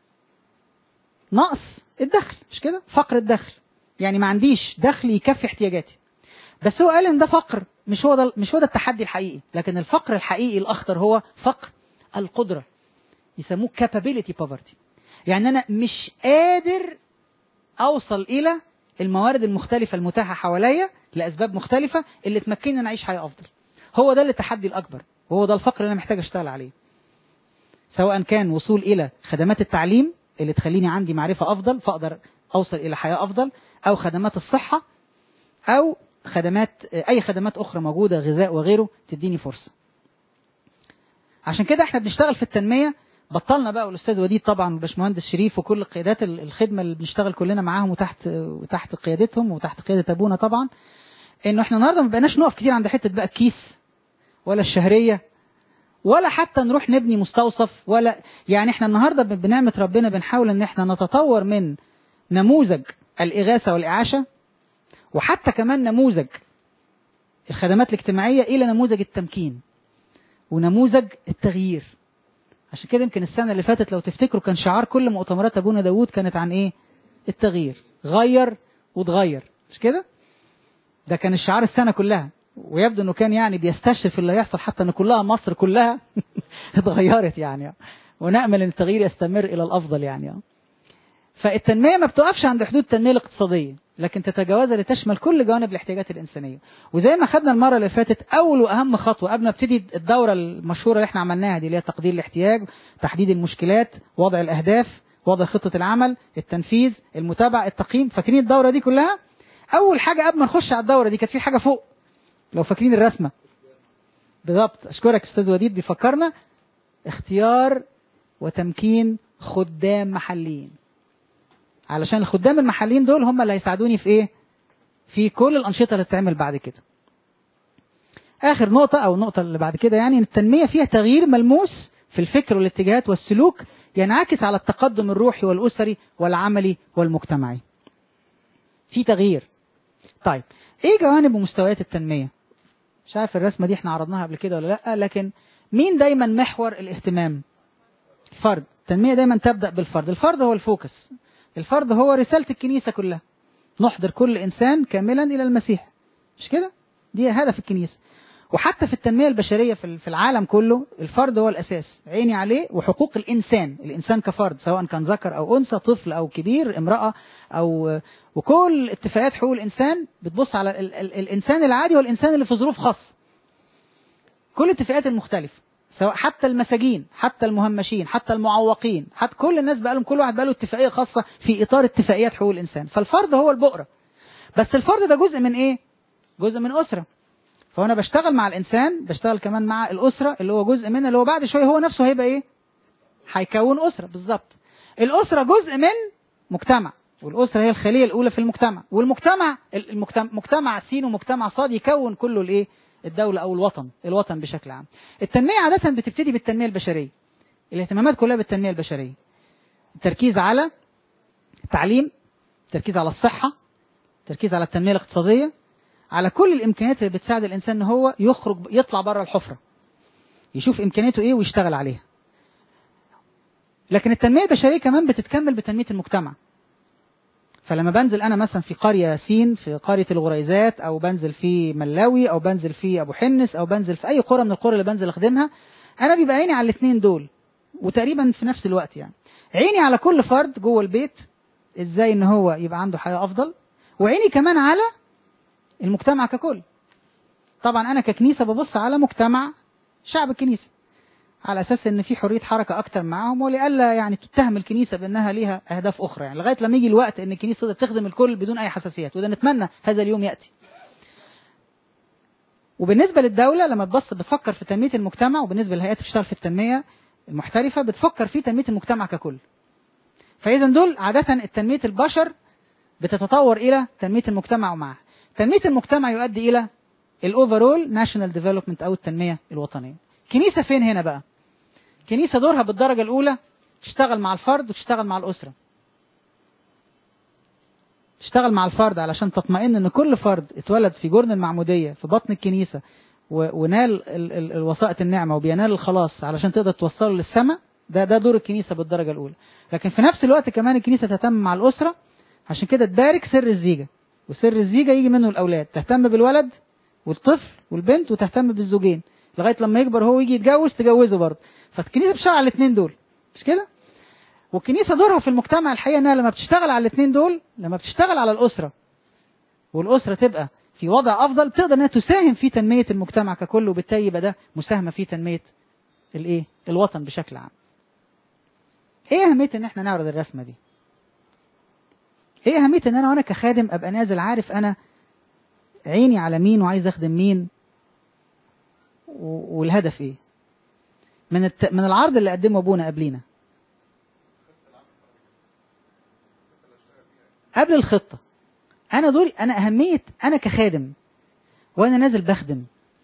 نقص الدخل مش كده فقر الدخل يعني ما عنديش دخل يكفي احتياجاتي بس هو قال ان ده فقر مش هو ده مش هو ده التحدي الحقيقي لكن الفقر الحقيقي الاخطر هو فقر القدره يسموه capability poverty يعني انا مش قادر اوصل الى الموارد المختلفه المتاحه حواليا لاسباب مختلفه اللي تمكنني ان اعيش حياه افضل هو ده التحدي الاكبر وهو ده الفقر اللي انا محتاج اشتغل عليه سواء كان وصول الى خدمات التعليم اللي تخليني عندي معرفه افضل فاقدر اوصل الى حياه افضل او خدمات الصحه او خدمات اي خدمات اخرى موجوده غذاء وغيره تديني فرصه عشان كده احنا بنشتغل في التنميه بطلنا بقى والاستاذ وديد طبعا والباشمهندس شريف وكل قيادات ال- الخدمه اللي بنشتغل كلنا معاهم وتحت وتحت قيادتهم وتحت قياده ابونا طبعا انه احنا النهارده ما بقيناش نقف كتير عند حته بقى الكيس ولا الشهريه ولا حتى نروح نبني مستوصف ولا يعني احنا النهارده ب- بنعمه ربنا بنحاول ان احنا نتطور من نموذج الاغاثه والاعاشه وحتى كمان نموذج الخدمات الاجتماعيه الى نموذج التمكين ونموذج التغيير عشان كده يمكن السنه اللي فاتت لو تفتكروا كان شعار كل مؤتمرات ابونا داوود كانت عن ايه التغيير غير وتغير مش كده ده كان الشعار السنه كلها ويبدو انه كان يعني بيستشرف اللي هيحصل حتى ان كلها مصر كلها اتغيرت يعني ونامل ان التغيير يستمر الى الافضل يعني فالتنميه ما بتقفش عند حدود التنميه الاقتصاديه لكن تتجاوزها لتشمل كل جوانب الاحتياجات الانسانيه وزي ما خدنا المره اللي فاتت اول واهم خطوه قبل ما ابتدي الدوره المشهوره اللي احنا عملناها دي اللي هي تقدير الاحتياج تحديد المشكلات وضع الاهداف وضع خطه العمل التنفيذ المتابعه التقييم فاكرين الدوره دي كلها اول حاجه قبل ما نخش على الدوره دي كانت في حاجه فوق لو فاكرين الرسمه بالظبط اشكرك استاذ وديد بيفكرنا اختيار وتمكين خدام محليين علشان الخدام المحليين دول هم اللي هيساعدوني في ايه في كل الانشطه اللي بتتعمل بعد كده اخر نقطه او النقطه اللي بعد كده يعني إن التنميه فيها تغيير ملموس في الفكر والاتجاهات والسلوك ينعكس على التقدم الروحي والاسري والعملي والمجتمعي في تغيير طيب ايه جوانب ومستويات التنميه مش عارف الرسمه دي احنا عرضناها قبل كده ولا لا لكن مين دايما محور الاهتمام الفرد التنميه دايما تبدا بالفرد الفرد هو الفوكس الفرد هو رساله الكنيسه كلها نحضر كل انسان كاملا الى المسيح مش كده دي هدف الكنيسه وحتى في التنميه البشريه في في العالم كله الفرد هو الاساس عيني عليه وحقوق الانسان الانسان كفرد سواء كان ذكر او انثى طفل او كبير امراه او وكل اتفاقات حقوق الانسان بتبص على ال ال الانسان العادي والانسان اللي في ظروف خاصه كل الاتفاقات المختلفه سواء حتى المساجين حتى المهمشين حتى المعوقين حتى كل الناس بقى لهم كل واحد بقى له اتفاقيه خاصه في اطار اتفاقيات حقوق الانسان فالفرد هو البؤره بس الفرد ده جزء من ايه جزء من اسره فانا بشتغل مع الانسان بشتغل كمان مع الاسره اللي هو جزء منها اللي هو بعد شويه هو نفسه هيبقى ايه هيكون اسره بالظبط الاسره جزء من مجتمع والاسره هي الخليه الاولى في المجتمع والمجتمع المجتمع مجتمع سين ومجتمع صاد يكون كله الايه الدولة أو الوطن الوطن بشكل عام التنمية عادة بتبتدي بالتنمية البشرية الاهتمامات كلها بالتنمية البشرية التركيز على التعليم التركيز على الصحة التركيز على التنمية الاقتصادية على كل الإمكانيات اللي بتساعد الإنسان إن هو يخرج يطلع بره الحفرة يشوف إمكانياته إيه ويشتغل عليها لكن التنمية البشرية كمان بتتكمل بتنمية المجتمع فلما بنزل انا مثلا في قريه سين في قريه الغريزات او بنزل في ملاوي او بنزل في ابو حنس او بنزل في اي قرى من القرى اللي بنزل اخدمها انا بيبقى عيني على الاثنين دول وتقريبا في نفس الوقت يعني عيني على كل فرد جوه البيت ازاي ان هو يبقى عنده حياه افضل وعيني كمان على المجتمع ككل طبعا انا ككنيسه ببص على مجتمع شعب الكنيسه على اساس ان في حريه حركه اكتر معاهم ولئلا يعني تتهم الكنيسه بانها ليها اهداف اخرى يعني لغايه لما يجي الوقت ان الكنيسه تقدر تخدم الكل بدون اي حساسيات وده نتمنى هذا اليوم ياتي. وبالنسبه للدوله لما تبص بتفكر في تنميه المجتمع وبالنسبه للهيئات اللي بتشتغل في التنميه المحترفه بتفكر في تنميه المجتمع ككل. فاذا دول عاده تنميه البشر بتتطور الى تنميه المجتمع ومعها. تنميه المجتمع يؤدي الى الاوفرول ناشونال ديفلوبمنت او التنميه الوطنيه. كنيسه فين هنا بقى؟ كنيسة دورها بالدرجة الأولى تشتغل مع الفرد وتشتغل مع الأسرة تشتغل مع الفرد علشان تطمئن ان كل فرد اتولد في جرن المعمودية في بطن الكنيسة ونال ال ال الوسائط النعمة وبينال الخلاص علشان تقدر توصله للسماء ده ده دور الكنيسة بالدرجة الأولى لكن في نفس الوقت كمان الكنيسة تهتم مع الأسرة عشان كده تبارك سر الزيجة وسر الزيجة يجي منه الأولاد تهتم بالولد والطفل والبنت وتهتم بالزوجين لغاية لما يكبر هو يجي يتجوز تجوزه برضه فالكنيسه بتشتغل على الاثنين دول مش كده؟ والكنيسه دورها في المجتمع الحقيقه انها لما بتشتغل على الاثنين دول لما بتشتغل على الاسره والاسره تبقى في وضع افضل تقدر انها تساهم في تنميه المجتمع ككل وبالتالي يبقى ده مساهمه في تنميه الايه؟ الوطن بشكل عام. ايه اهميه ان احنا نعرض الرسمه دي؟ ايه اهميه ان انا وانا كخادم ابقى نازل عارف انا عيني على مين وعايز اخدم مين والهدف ايه؟ من الت... من العرض اللي قدمه ابونا قبلينا قبل الخطه انا دوري انا اهميه انا كخادم وانا نازل بخدم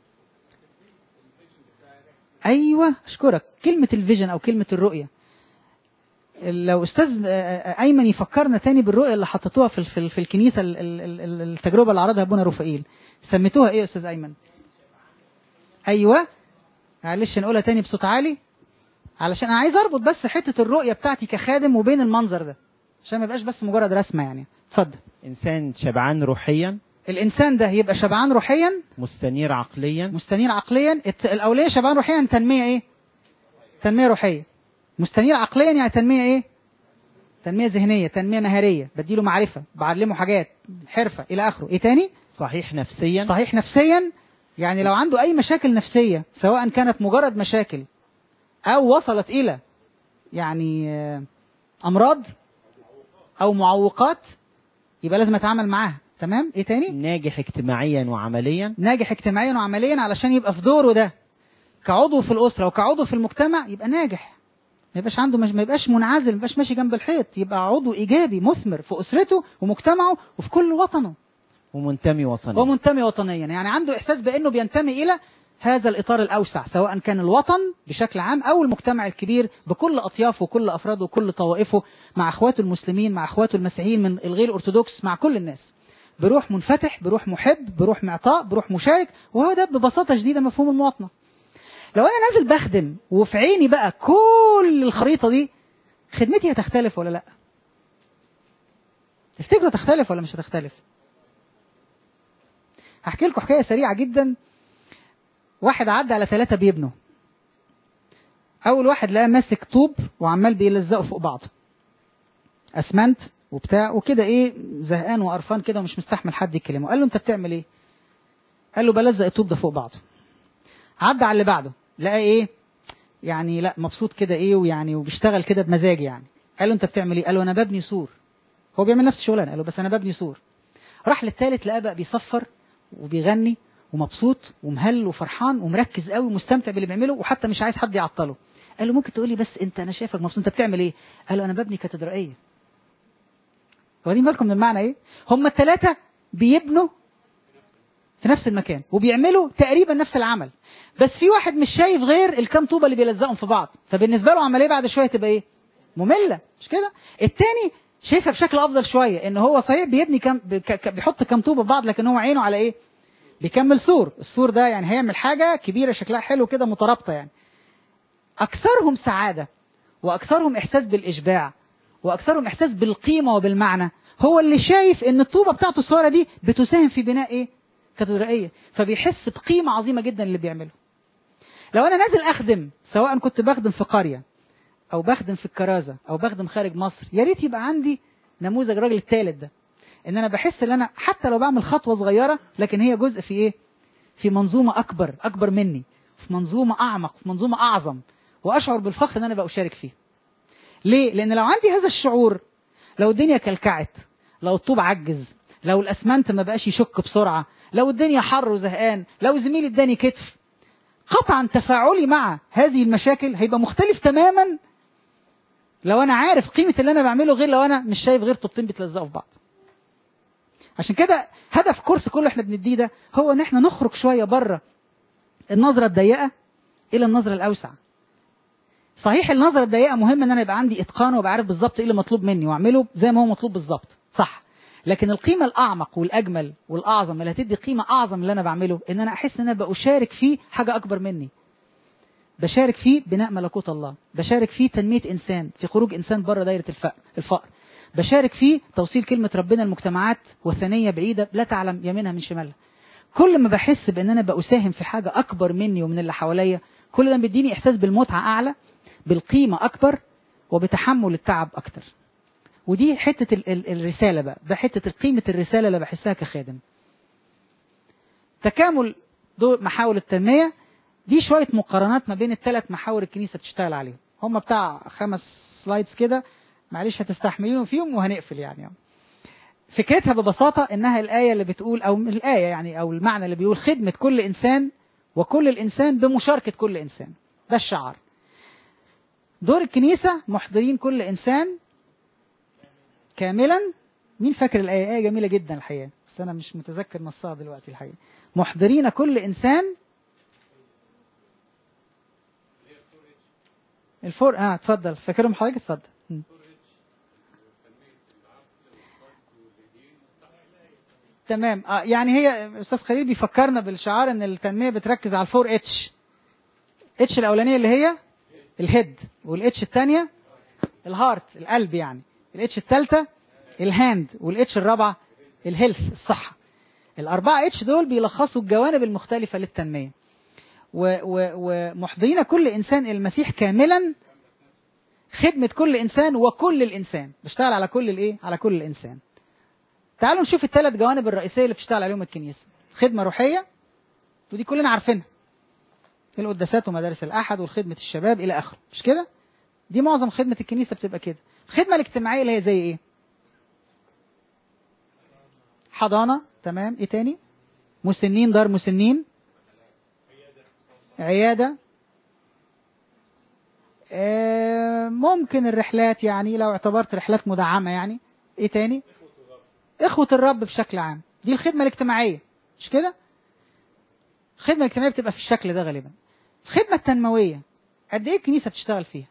ايوه اشكرك كلمه الفيجن او كلمه الرؤيه لو استاذ ايمن يفكرنا تاني بالرؤيه اللي حطيتوها في في, في الكنيسه التجربه اللي عرضها ابونا رفائيل سميتوها ايه يا استاذ ايمن ايوه معلش نقولها تاني بصوت عالي علشان انا عايز اربط بس حته الرؤيه بتاعتي كخادم وبين المنظر ده عشان ما يبقاش بس مجرد رسمه يعني اتفضل انسان شبعان روحيا الانسان ده يبقى شبعان روحيا مستنير عقليا مستنير عقليا الاوليه شبعان روحيا تنميه ايه تنميه روحيه مستنير عقليا يعني تنميه ايه تنميه ذهنيه تنميه مهاريه بديله معرفه بعلمه حاجات حرفه الى اخره ايه تاني صحيح نفسيا صحيح نفسيا يعني لو عنده اي مشاكل نفسيه سواء كانت مجرد مشاكل او وصلت الى يعني امراض او معوقات يبقى لازم اتعامل معاها تمام ايه تاني ناجح اجتماعيا وعمليا ناجح اجتماعيا وعمليا علشان يبقى في دوره ده كعضو في الاسره وكعضو في المجتمع يبقى ناجح ما يبقاش عنده مش ما يبقاش منعزل ما يبقاش ماشي جنب الحيط يبقى عضو ايجابي مثمر في اسرته ومجتمعه وفي كل وطنه ومنتمي وطنيا ومنتمي وطنيا يعني عنده احساس بانه بينتمي الى هذا الاطار الاوسع سواء كان الوطن بشكل عام او المجتمع الكبير بكل اطيافه وكل افراده وكل طوائفه مع اخواته المسلمين مع اخواته المسيحيين من الغير ارثوذكس مع كل الناس بروح منفتح بروح محب بروح معطاء بروح مشارك وهو ده ببساطة شديدة مفهوم المواطنة لو أنا نازل بخدم وفي عيني بقى كل الخريطة دي خدمتي هتختلف ولا لأ تفتكروا تختلف ولا مش هتختلف هحكي لكم حكاية سريعة جدا واحد عدى على ثلاثة بيبنوا أول واحد لقاه ماسك طوب وعمال بيلزقه فوق بعضه أسمنت وبتاع وكده إيه زهقان وقرفان كده ومش مستحمل حد يكلمه قال له أنت بتعمل إيه؟ قال له بلزق الطوب ده فوق بعضه عدى على اللي بعده لقى إيه؟ يعني لا مبسوط كده إيه ويعني وبيشتغل كده بمزاج يعني قال له أنت بتعمل إيه؟ قال له أنا ببني سور هو بيعمل نفس الشغلانة قال له بس أنا ببني سور راح للثالث لقاه بقى بيصفر وبيغني ومبسوط ومهل وفرحان ومركز قوي ومستمتع باللي بيعمله وحتى مش عايز حد يعطله قال له ممكن تقول لي بس انت انا شايفك مبسوط انت بتعمل ايه قال له انا ببني كاتدرائيه واخدين بالكم من المعنى ايه هم الثلاثه بيبنوا في نفس المكان وبيعملوا تقريبا نفس العمل بس في واحد مش شايف غير الكام طوبه اللي بيلزقهم في بعض فبالنسبه له عمليه بعد شويه تبقى ايه ممله مش كده التاني شايفها بشكل افضل شويه ان هو صحيح بيبني كام بيحط كام طوبه في بعض لكن هو عينه على ايه بيكمل سور السور ده يعني هيعمل حاجة كبيرة شكلها حلو كده مترابطة يعني أكثرهم سعادة وأكثرهم إحساس بالإشباع وأكثرهم إحساس بالقيمة وبالمعنى هو اللي شايف إن الطوبة بتاعته الصغيرة دي بتساهم في بناء إيه؟ كاتدرائية فبيحس بقيمة عظيمة جدا اللي بيعمله لو أنا نازل أخدم سواء كنت بخدم في قرية أو بخدم في الكرازة أو بخدم خارج مصر يا ريت يبقى عندي نموذج الراجل الثالث ده ان انا بحس ان انا حتى لو بعمل خطوه صغيره لكن هي جزء في ايه في منظومه اكبر اكبر مني في منظومه اعمق في منظومه اعظم واشعر بالفخر ان انا بقى اشارك فيه ليه لان لو عندي هذا الشعور لو الدنيا كلكعت لو الطوب عجز لو الاسمنت ما بقاش يشك بسرعه لو الدنيا حر وزهقان لو زميلي اداني كتف قطعا تفاعلي مع هذه المشاكل هيبقى مختلف تماما لو انا عارف قيمه اللي انا بعمله غير لو انا مش شايف غير طوبتين بيتلزقوا في بعض عشان كده هدف كورس كله احنا بنديه ده هو ان احنا نخرج شويه بره النظره الضيقه الى النظره الاوسع صحيح النظره الضيقه مهم ان انا يبقى عندي اتقان وابقى عارف بالظبط ايه اللي مطلوب مني واعمله زي ما هو مطلوب بالظبط صح لكن القيمه الاعمق والاجمل والاعظم اللي هتدي قيمه اعظم اللي انا بعمله ان انا احس ان انا بشارك فيه حاجه اكبر مني بشارك فيه بناء ملكوت الله بشارك فيه تنميه انسان في خروج انسان بره دايره الفقر الفقر بشارك فيه توصيل كلمة ربنا المجتمعات وثنية بعيدة لا تعلم يمينها من شمالها كل ما بحس بان انا بساهم في حاجة اكبر مني ومن اللي حواليا كل ده بيديني احساس بالمتعة اعلى بالقيمة اكبر وبتحمل التعب اكتر ودي حتة ال ال الرسالة بقى ده حتة قيمة الرسالة اللي بحسها كخادم تكامل دول محاور التنمية دي شوية مقارنات ما بين الثلاث محاور الكنيسة بتشتغل عليهم هم بتاع خمس سلايدز كده معلش هتستحملون فيهم وهنقفل يعني فكرتها ببساطة انها الآية اللي بتقول او الآية يعني او المعنى اللي بيقول خدمة كل انسان وكل الانسان بمشاركة كل انسان ده الشعار دور الكنيسة محضرين كل انسان كاملا مين فاكر الآية آية جميلة جدا الحقيقة بس انا مش متذكر نصها دلوقتي الحقيقة محضرين كل انسان الفور اه اتفضل فاكرهم حضرتك اتفضل تمام آه يعني هي استاذ خليل بيفكرنا بالشعار ان التنميه بتركز على الفور اتش اتش الاولانيه اللي هي الهيد والاتش الثانيه الهارت القلب يعني الاتش الثالثه الهاند والاتش الرابعه الهيلث الصحه الاربعه اتش دول بيلخصوا الجوانب المختلفه للتنميه ومحضرين كل انسان المسيح كاملا خدمه كل انسان وكل الانسان بشتغل على كل الايه على كل الانسان تعالوا نشوف الثلاث جوانب الرئيسيه اللي بتشتغل عليهم الكنيسه خدمه روحيه ودي كلنا عارفينها القداسات ومدارس الاحد وخدمه الشباب الى اخره مش كده دي معظم خدمه الكنيسه بتبقى كده الخدمه الاجتماعيه اللي هي زي ايه حضانه تمام ايه تاني مسنين دار مسنين عياده آه ممكن الرحلات يعني لو اعتبرت رحلات مدعمه يعني ايه تاني إخوة الرب بشكل عام دي الخدمة الاجتماعية مش كده الخدمة الاجتماعية بتبقى في الشكل ده غالبا الخدمة التنموية قد ايه الكنيسة بتشتغل فيها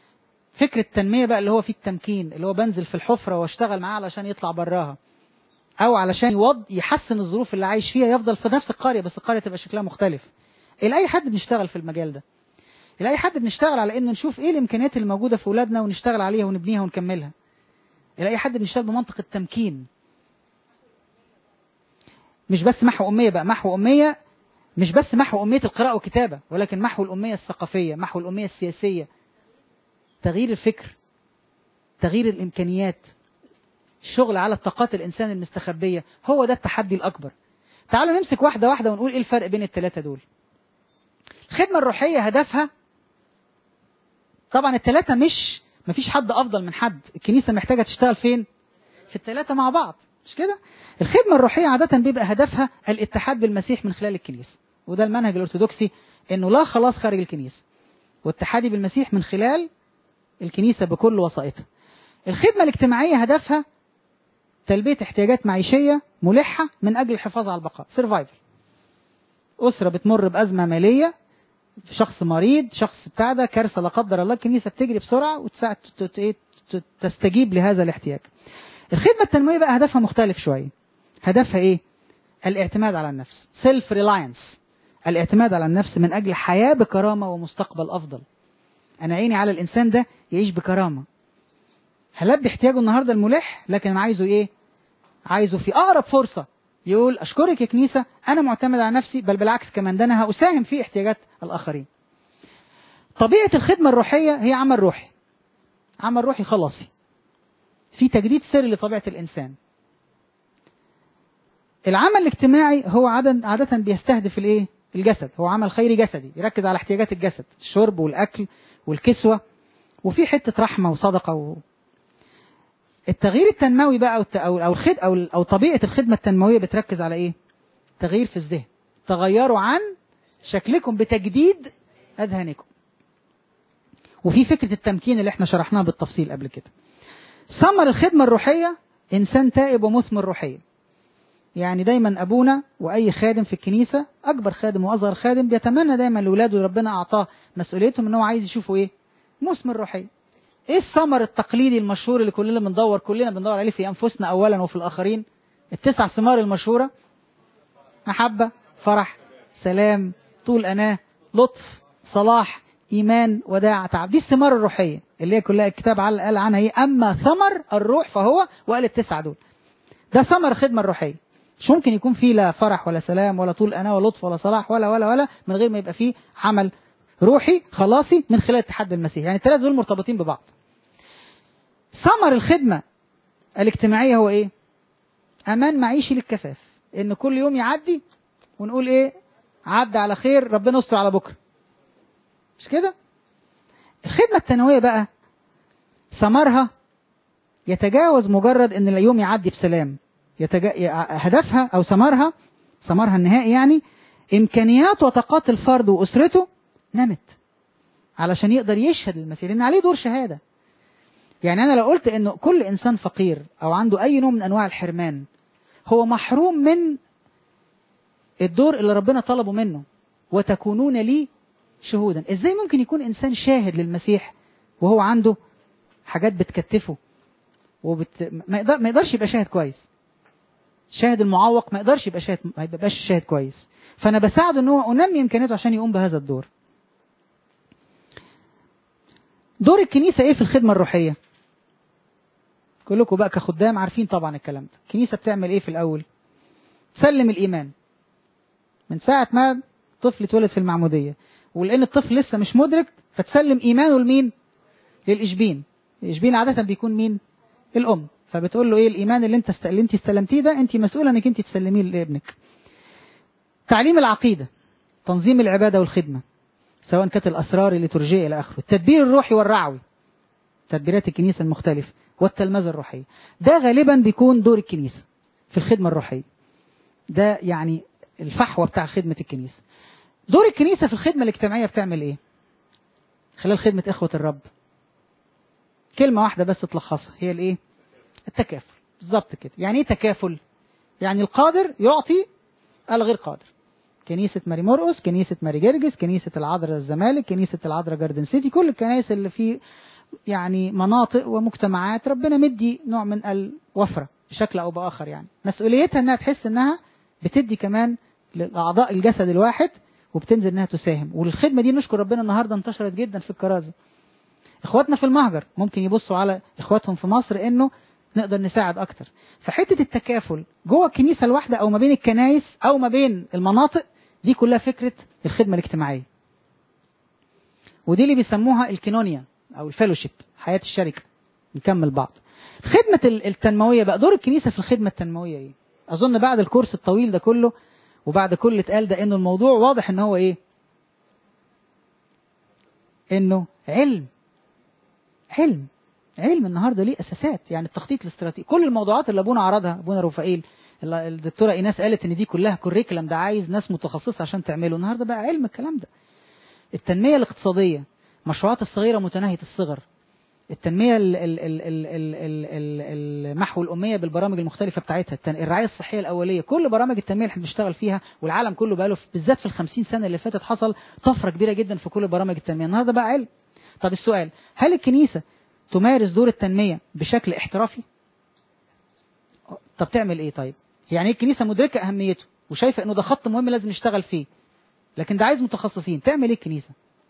فكرة التنمية بقى اللي هو فيه التمكين اللي هو بنزل في الحفرة واشتغل معاه علشان يطلع براها او علشان يوض يحسن الظروف اللي عايش فيها يفضل في نفس القريه بس القريه تبقى شكلها مختلف الى اي حد بنشتغل في المجال ده الى اي حد بنشتغل على ان نشوف ايه الامكانيات اللي موجوده في اولادنا ونشتغل عليها ونبنيها ونكملها الى اي حد بنشتغل بمنطق التمكين مش بس محو اميه بقى محو اميه مش بس محو اميه القراءه والكتابه ولكن محو الاميه الثقافيه محو الاميه السياسيه تغيير الفكر تغيير الامكانيات الشغل على طاقات الانسان المستخبيه هو ده التحدي الاكبر تعالوا نمسك واحده واحده ونقول ايه الفرق بين الثلاثه دول الخدمه الروحيه هدفها طبعا الثلاثه مش مفيش حد افضل من حد الكنيسه محتاجه تشتغل فين في الثلاثه مع بعض مش كده الخدمه الروحيه عاده بيبقى هدفها الاتحاد بالمسيح من خلال الكنيسه وده المنهج الارثوذكسي انه لا خلاص خارج الكنيسه واتحادي بالمسيح من خلال الكنيسه بكل وسائطها الخدمه الاجتماعيه هدفها تلبيه احتياجات معيشيه ملحه من اجل الحفاظ على البقاء سرفايفل اسره بتمر بازمه ماليه شخص مريض شخص بتاع ده كارثه لا قدر الله الكنيسه بتجري بسرعه وتساعد ت- ت- إيه؟ ت- تستجيب لهذا الاحتياج الخدمه التنمويه بقى هدفها مختلف شويه هدفها ايه الاعتماد على النفس سيلف ريلاينس الاعتماد على النفس من اجل حياه بكرامه ومستقبل افضل انا عيني على الانسان ده يعيش بكرامه هلبي احتياجه النهارده الملح لكن انا عايزه ايه عايزه في اقرب فرصه يقول اشكرك يا كنيسه انا معتمد على نفسي بل بالعكس كمان ده انا هاساهم في احتياجات الاخرين طبيعه الخدمه الروحيه هي عمل روحي عمل روحي خلاصي في تجديد سري لطبيعه الانسان العمل الاجتماعي هو عادة عادة بيستهدف الايه؟ الجسد، هو عمل خيري جسدي، يركز على احتياجات الجسد، الشرب والاكل والكسوة وفي حتة رحمة وصدقة و... التغيير التنموي بقى او الت- او او الخد او او طبيعة الخدمة التنموية بتركز على ايه؟ تغيير في الذهن، تغيروا عن شكلكم بتجديد اذهانكم. وفي فكرة التمكين اللي احنا شرحناها بالتفصيل قبل كده. ثمر الخدمة الروحية انسان تائب ومثمر روحيا. يعني دايما ابونا واي خادم في الكنيسه اكبر خادم واصغر خادم بيتمنى دايما لاولاده اللي ربنا اعطاه مسؤوليتهم ان هو عايز يشوفوا ايه؟ مثمر روحي. ايه الثمر التقليدي المشهور اللي كلنا بندور كلنا بندور عليه في انفسنا اولا وفي الاخرين؟ التسع ثمار المشهوره محبه، فرح، سلام، طول اناه، لطف، صلاح، ايمان، وداع، تعب، دي الثمار الروحيه اللي هي كلها الكتاب عل- قال عنها ايه؟ اما ثمر الروح فهو وقال التسعه دول. ده ثمر الخدمه الروحيه. مش ممكن يكون فيه لا فرح ولا سلام ولا طول أنا ولا لطف ولا صلاح ولا ولا ولا من غير ما يبقى فيه عمل روحي خلاصي من خلال اتحاد المسيح يعني الثلاثة دول مرتبطين ببعض ثمر الخدمة الاجتماعية هو ايه امان معيشي للكفاف ان كل يوم يعدي ونقول ايه عدى على خير ربنا يستر على بكرة مش كده الخدمة التنوية بقى ثمرها يتجاوز مجرد ان اليوم يعدي بسلام يتجا... هدفها او ثمرها ثمرها النهائي يعني امكانيات وطاقات الفرد واسرته نمت علشان يقدر يشهد للمسيح لان عليه دور شهاده يعني انا لو قلت انه كل انسان فقير او عنده اي نوع من انواع الحرمان هو محروم من الدور اللي ربنا طلبه منه وتكونون لي شهودا ازاي ممكن يكون انسان شاهد للمسيح وهو عنده حاجات بتكتفه وبت... ما يقدر- ما يقدرش يبقى شاهد كويس شاهد المعوق ما يقدرش يبقى شاهد ما يبقاش شاهد كويس فانا بساعده ان هو انمي امكانياته عشان يقوم بهذا الدور دور الكنيسه ايه في الخدمه الروحيه كلكم بقى كخدام عارفين طبعا الكلام ده الكنيسه بتعمل ايه في الاول تسلم الايمان من ساعه ما طفل اتولد في المعموديه ولان الطفل لسه مش مدرك فتسلم ايمانه لمين للاشبين الاشبين عاده بيكون مين الام فبتقول له ايه الايمان اللي انت است... اللي انت استلمتيه ده انت مسؤوله انك انت تسلميه لابنك تعليم العقيده تنظيم العباده والخدمه سواء كانت الاسرار الليتورجيه الى اخره التدبير الروحي والرعوي تدبيرات الكنيسه المختلفه والتلمذه الروحيه ده غالبا بيكون دور الكنيسه في الخدمه الروحيه ده يعني الفحوى بتاع خدمه الكنيسه دور الكنيسه في الخدمه الاجتماعيه بتعمل ايه خلال خدمه اخوه الرب كلمه واحده بس تلخصها هي الايه التكافل بالظبط كده يعني ايه تكافل يعني القادر يعطي الغير قادر كنيسة ماري مرقس كنيسة ماري جرجس كنيسة العذراء الزمالك كنيسة العذراء جاردن سيتي كل الكنائس اللي في يعني مناطق ومجتمعات ربنا مدي نوع من الوفرة بشكل أو بآخر يعني مسؤوليتها إنها تحس إنها بتدي كمان لأعضاء الجسد الواحد وبتنزل إنها تساهم والخدمة دي نشكر ربنا النهاردة انتشرت جدا في الكرازة إخواتنا في المهجر ممكن يبصوا على إخواتهم في مصر إنه نقدر نساعد أكتر فحتة التكافل جوه الكنيسة الواحدة أو ما بين الكنايس أو ما بين المناطق دي كلها فكرة الخدمة الاجتماعية ودي اللي بيسموها الكينونيا او الفيلوشيب حياه الشركه نكمل بعض خدمه ال- التنمويه بقى دور الكنيسه في الخدمه التنمويه ايه اظن بعد الكورس الطويل ده كله وبعد كل اللي اتقال ده انه الموضوع واضح ان هو ايه انه علم علم علم النهارده ليه اساسات يعني التخطيط الاستراتيجي كل الموضوعات اللي ابونا عرضها ابونا رفائيل ال- الدكتوره ايناس قالت ان دي كلها كوريكولم ده عايز ناس متخصصه عشان تعمله النهارده بقى علم الكلام ده التنميه الاقتصاديه مشروعات الصغيره متناهيه الصغر التنميه ال ال ال ال ال ال ال المحو الاميه بالبرامج المختلفه بتاعتها التن- الرعايه الصحيه الاوليه كل برامج التنميه اللي احنا بنشتغل فيها والعالم كله بقى له بالذات في الخمسين سنه اللي فاتت حصل طفره كبيره جدا في كل برامج التنميه النهارده بقى علم طب السؤال هل الكنيسه تمارس دور التنميه بشكل احترافي طب تعمل ايه طيب يعني ايه الكنيسه مدركه اهميته وشايفه انه ده خط مهم لازم نشتغل فيه لكن ده عايز متخصصين تعمل ايه الكنيسه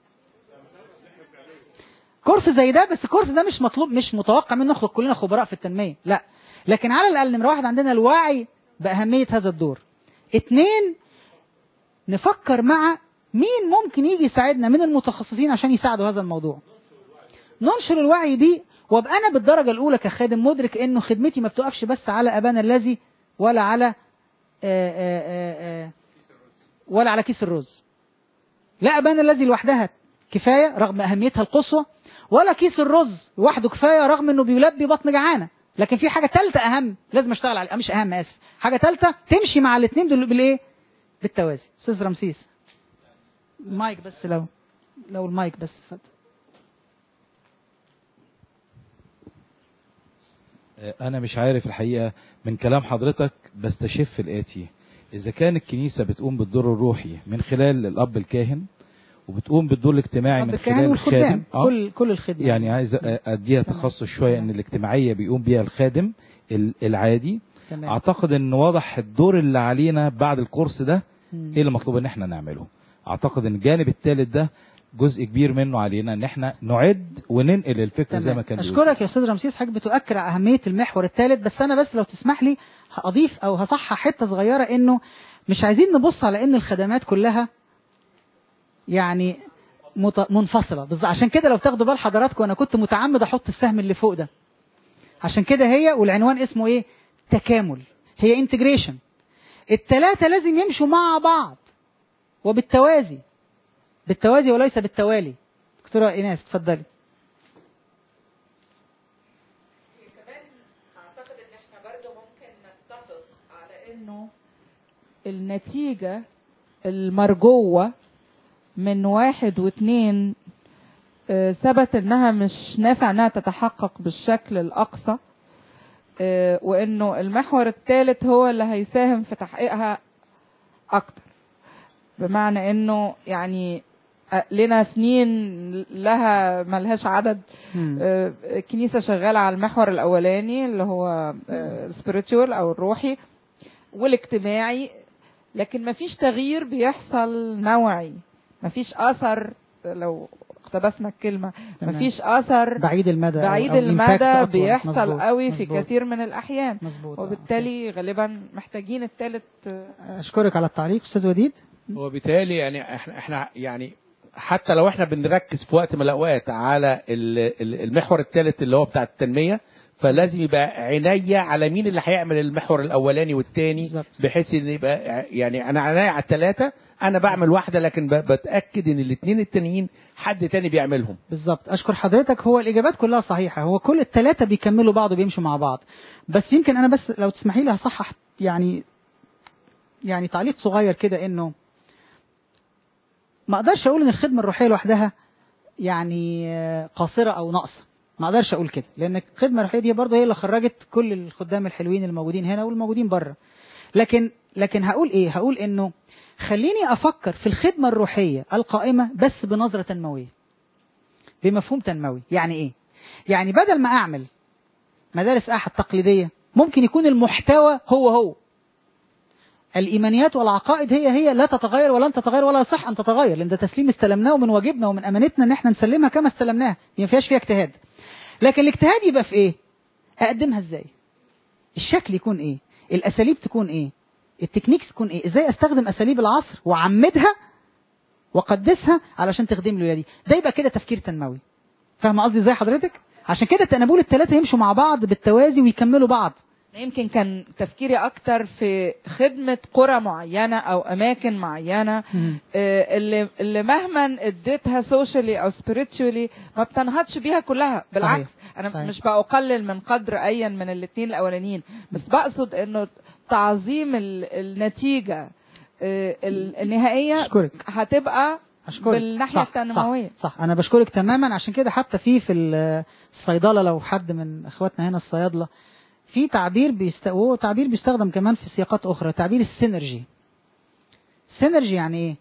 كورس زي ده بس الكورس ده مش مطلوب مش متوقع منه نخرج كلنا خبراء في التنميه لا لكن على الاقل نمره واحد عندنا الوعي باهميه هذا الدور اتنين نفكر مع مين ممكن يجي يساعدنا من المتخصصين عشان يساعدوا هذا الموضوع ننشر الوعي دي وابقى انا بالدرجه الاولى كخادم مدرك انه خدمتي ما بتقفش بس على ابانا الذي ولا على آآ آآ آآ ولا على كيس الرز لا ابانا الذي لوحدها كفايه رغم اهميتها القصوى ولا كيس الرز لوحده كفايه رغم انه بيلبي بطن جعانه لكن في حاجه ثالثه اهم لازم اشتغل عليها مش اهم اسف حاجه ثالثه تمشي مع الاثنين دول بالايه بالتوازي استاذ رمسيس المايك بس لو لو المايك بس اتفضل أنا مش عارف الحقيقة من كلام حضرتك بستشف الآتي إذا كان الكنيسة بتقوم بالدور الروحي من خلال الأب الكاهن وبتقوم بالدور الاجتماعي رب من الكهنة خلال والخدام الخادم آه، كل كل الخدمه يعني عايز أديها تمام. تخصص شوية تمام. إن الاجتماعية بيقوم بيها الخادم ال- العادي تمام أعتقد إن واضح الدور اللي علينا بعد الكورس ده مم. إيه اللي مطلوب إن إحنا نعمله أعتقد إن الجانب الثالث ده جزء كبير منه علينا إن إحنا نعد وننقل الفكرة زي تمام ما كان بيقول. اشكرك يا استاذ رمسيس حضرتك بتؤكد على اهميه المحور الثالث بس انا بس لو تسمح لي هضيف او هصحح حته صغيره انه مش عايزين نبص على ان الخدمات كلها يعني مت- منفصله بالظبط عشان كده لو تاخدوا بال حضراتكم انا كنت متعمد احط السهم اللي فوق ده عشان كده هي والعنوان اسمه ايه تكامل هي انتجريشن الثلاثه لازم يمشوا مع بعض وبالتوازي بالتوازي وليس بالتوالي دكتوره ايناس اتفضلي اعتقد ان احنا برضو ممكن نتفق على انه النتيجة المرجوة من واحد واثنين آه، ثبت انها مش نافع انها تتحقق بالشكل الاقصى آه، وانه المحور الثالث هو اللي هيساهم في تحقيقها اكتر بمعنى انه يعني آه، لنا سنين لها ملهاش عدد مم. آه، الكنيسة شغالة على المحور الأولاني اللي هو السبiritual أو الروحي والاجتماعي لكن مفيش تغيير بيحصل نوعي مفيش أثر لو اقتبسنا الكلمة تمام. مفيش أثر بعيد المدى أو- بعيد أو impact المدى أطول. بيحصل مظبوط، قوي في مظبوط، كثير من الأحيان مظبوط آه. وبالتالي غالبا محتاجين الثالث اشكرك على التعليق استاذ وديد هو بالتالي يعني احنا احنا يعني حتى لو احنا بنركز في وقت من الاوقات على ال- ال- المحور الثالث اللي هو بتاع التنميه فلازم يبقى عينيا على مين اللي هيعمل المحور الاولاني والثاني بالظبط. بحيث ان يبقى يعني انا عينيا على الثلاثه انا بعمل واحده لكن ب- بتاكد ان الاثنين التانيين حد تاني بيعملهم بالظبط اشكر حضرتك هو الاجابات كلها صحيحه هو كل الثلاثه بيكملوا بعض وبيمشوا مع بعض بس يمكن انا بس لو تسمحي لي هصحح يعني يعني تعليق صغير كده انه ما اقدرش اقول ان الخدمه الروحيه لوحدها يعني آه، قاصره او ناقصه ما اقدرش اقول كده لان الخدمه الروحيه دي برضه هي اللي خرجت كل الخدام الحلوين الموجودين هنا والموجودين بره لكن لكن هقول ايه هقول انه خليني افكر في الخدمه الروحيه القائمه بس بنظره تنمويه بمفهوم تنموي يعني ايه يعني بدل ما اعمل مدارس احد تقليديه ممكن يكون المحتوى هو هو الايمانيات والعقائد هي هي لا تتغير ولن تتغير ولا يصح ان تتغير لان ده تسليم استلمناه ومن واجبنا ومن امانتنا ان احنا نسلمها كما استلمناها دي ما فيهاش فيها اجتهاد لكن الاجتهاد يبقى في ايه اقدمها ازاي الشكل يكون ايه الاساليب تكون ايه التكنيكس تكون ايه ازاي استخدم اساليب العصر واعمدها واقدسها علشان تخدم له دي ده يبقى كده تفكير تنموي فاهم قصدي ازاي حضرتك عشان كده التنابول الثلاثه يمشوا مع بعض بالتوازي ويكملوا بعض يمكن كان تفكيري اكتر في خدمة قرى معينة او اماكن معينة آه، اللي اللي مهما اديتها سوشيالي او سبيريتشولي ما بتنهضش بيها كلها بالعكس انا صحيح. مش بقلل من قدر ايا من الاثنين الاولانيين بس بقصد انه تعظيم ال- النتيجة آه، ال- النهائية اشكرك هتبقى اشكرك بالناحية صح، التنموية. صح, صح انا بشكرك تماما عشان كده حتى في في ال- الصيدله لو حد من اخواتنا هنا الصيادله في تعبير بيست... وهو تعبير بيستخدم كمان في سياقات اخرى تعبير السينرجي سينرجي يعني ايه